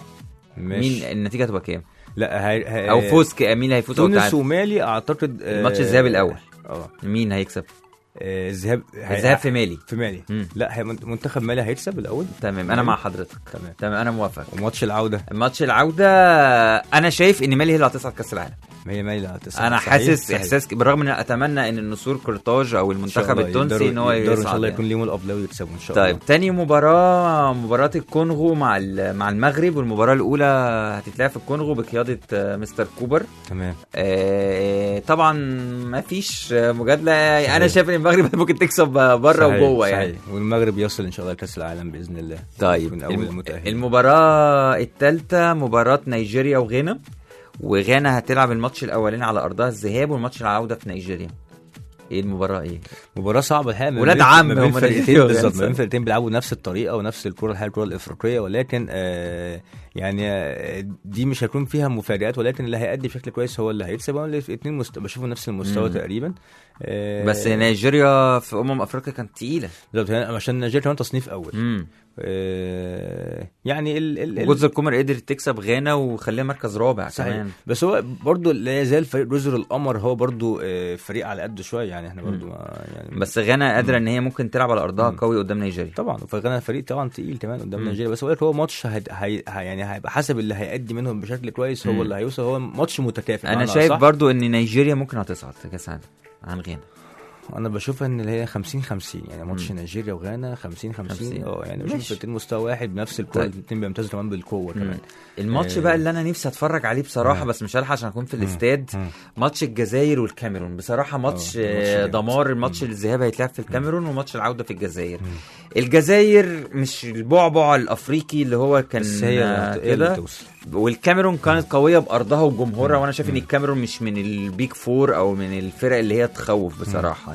مش مين النتيجه تبقى كام لا هي... هي... او فوز ك- مين اللي هيفوز او تونس تعادل ومالي اعتقد آه، الماتش الذهاب الأول. اه مين هيكسب آه، الذهاب هي- الذهاب في مالي في مالي مم. لا هي منتخب مالي هيكسب الاول تمام انا مع حضرتك تمام تمام انا موافق وماتش العوده ماتش العوده انا شايف ان مالي هي اللي هتصعد كاس العالم ما هي مالي اللي هتصعد. انا صحيح، حاسس صحيح. احساس ك- بالرغم ان أنا اتمنى ان النسور كورتاج او إن شاء المنتخب الله التونسي يقدروا- ان هو يقدروا ان شاء يصعد الله يعني. يكون ليهم الافضليه ويكسبوا ان شاء طيب الله تاني مباراة مباراة الكونغو مع ال- مع المغرب والمباراة الأولى هتتلعب في الكونغو بقيادة آه، مستر كوبر تمام آه، طبعا ما فيش آه، مجادلة أنا شايف إن المغرب ممكن تكسب آه، بره صحيح، وجوه يعني صحيح. والمغرب يصل ان شاء الله كاس العالم باذن الله طيب من اول الم- المتاهل المباراة الثالثة مباراة نيجيريا وغانا وغانا هتلعب الماتش الأولاني على أرضها الذهاب والماتش العودة في نيجيريا ايه المباراة ايه؟ مباراة صعبة الحقيقة ما ولاد بين- عم ما بين هم فرقتين الاتنين. بالظبط ما بين فرقتين بيلعبوا نفس الطريقة ونفس الكرة الحقيقة الكرة الإفريقية ولكن آه يعني آه دي مش هيكون فيها مفاجآت ولكن اللي هيأدي بشكل كويس هو اللي هيكسب وانا الاثنين مست... بشوفوا نفس المستوى مم. تقريبا آه بس نيجيريا في أمم أفريقيا كانت تقيلة بالظبط يعني عشان نيجيريا كمان تصنيف أول امم آه يعني ال ال ال- وجوز القمر قدرت تكسب غانا وخليها مركز رابع صحيح كمان بس هو برضه لا يزال فريق جزر القمر هو برضه آه فريق على قد شويه يعني احنا برضه ما يعني بس غانا قادره ان هي ممكن تلعب على ارضها مم. قوي قدام نيجيريا طبعا فغانا فريق طبعا تقيل كمان قدام مم. نيجيريا بس بقول لك هو ماتش هي... هي... هي- يعني هيبقى حسب اللي هيأدي منهم بشكل كويس مم. هو اللي هيوصل هو ماتش متكافئ انا بمعنى شايف أصح. برضو ان نيجيريا ممكن هتصعد في كاس العالم عن غانا انا بشوف ان اللي هي 50 50 يعني ماتش مم. نيجيريا وغانا 50 50 50. اه يعني بشوف ماشي. الاثنين مستوى واحد بنفس الكوره طيب. الاثنين بيمتازوا كمان بالقوه كمان الماتش آه. بقى اللي انا نفسي اتفرج عليه بصراحه آه. بس مش هلحق عشان اكون في مم. الاستاد مم. ماتش الجزائر والكاميرون بصراحه ماتش آه، ماتش آه، جامد. دمار الماتش مم. الذهاب هيتلعب في الكاميرون وماتش العوده في الجزائر مم. الجزائر مش البعبع الافريقي اللي هو كان بس هي آه، هي اللي كده توصل والكاميرون كانت قويه بارضها وجمهورها مم. وانا شايف ان مم. الكاميرون مش من البيك فور او من الفرق اللي هي تخوف بصراحه يعني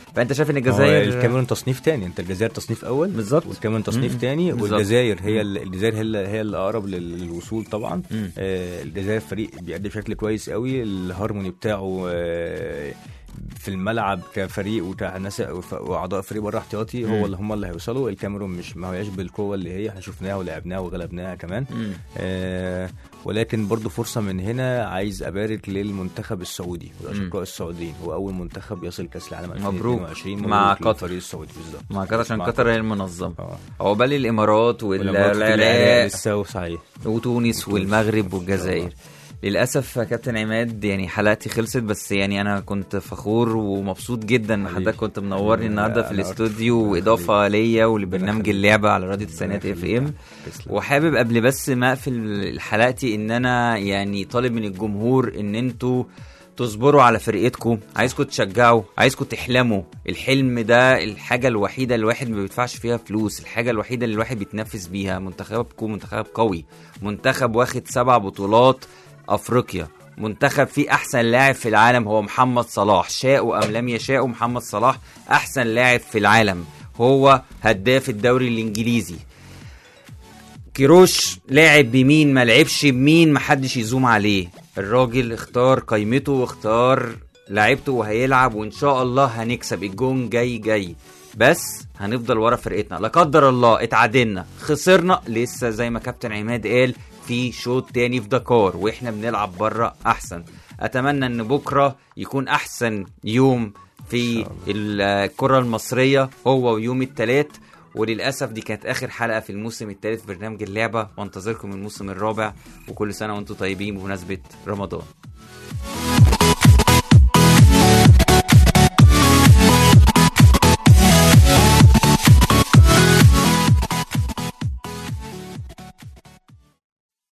فانت شايف ان الجزائر الجزائر الكاميرون تصنيف تاني انت الجزائر تصنيف اول بالظبط. والكاميرون تصنيف مم. تاني بالظبط. والجزائر هي ال- الجزائر هي اللي هي اللي اقرب لل- للوصول طبعا مم. آه الجزائر فريق بيأدي بشكل كويس قوي الهارموني بتاعه آه في الملعب كفريق وكناس واعضاء فريق بره احتياطي مم. هو اللي هم اللي هيوصلوا الكاميرون مش ما هياش بالقوه اللي هي احنا شفناها ولعبناها وغلبناها كمان مم. آه ولكن برضو فرصة من هنا عايز أبارك للمنتخب السعودي والأشقاء السعوديين هو أول منتخب يصل كأس العالم مبروك. 2022 مع مبروك قطر. للفريق السعودي بالظبط مع قطر عشان مع قطر هي المنظمه اه عقبال الامارات والإمارات والعراق والعراق لسه صحيح وتونس والمغرب والجزائر للاسف يا كابتن عماد يعني حلقتي خلصت بس يعني انا كنت فخور ومبسوط جدا ان حبيبي. حضرتك كنت منورني النهارده في أنا الاستوديو أكتر. واضافه ليا ولبرنامج يخليك. اللعبه على راديو تسعينات اف ام تسلم. وحابب قبل بس ما اقفل حلقتي ان انا يعني طالب من الجمهور ان انتوا تصبروا على فرقتكم عايزكم تشجعوا عايزكم تحلموا الحلم ده الحاجة الوحيدة اللي الواحد ما بيدفعش فيها فلوس الحاجة الوحيدة اللي الواحد بيتنافس بيها منتخبكم منتخب قوي منتخب واخد سبع بطولات افريقيا منتخب فيه احسن لاعب في العالم هو محمد صلاح شاء ام لم يشاء محمد صلاح احسن لاعب في العالم هو هداف الدوري الانجليزي كيروش لاعب بمين ما لعبش بمين محدش يزوم عليه الراجل اختار قيمته واختار لعيبته وهيلعب وان شاء الله هنكسب الجون جاي جاي بس هنفضل ورا فرقتنا لا قدر الله اتعادلنا خسرنا لسه زي ما كابتن عماد قال في شوط تاني في دكار واحنا بنلعب بره احسن اتمنى ان بكره يكون احسن يوم في الكره المصريه هو ويوم الثلاث وللاسف دي كانت اخر حلقه في الموسم الثالث برنامج اللعبه وانتظركم الموسم الرابع وكل سنه وانتم طيبين بمناسبه رمضان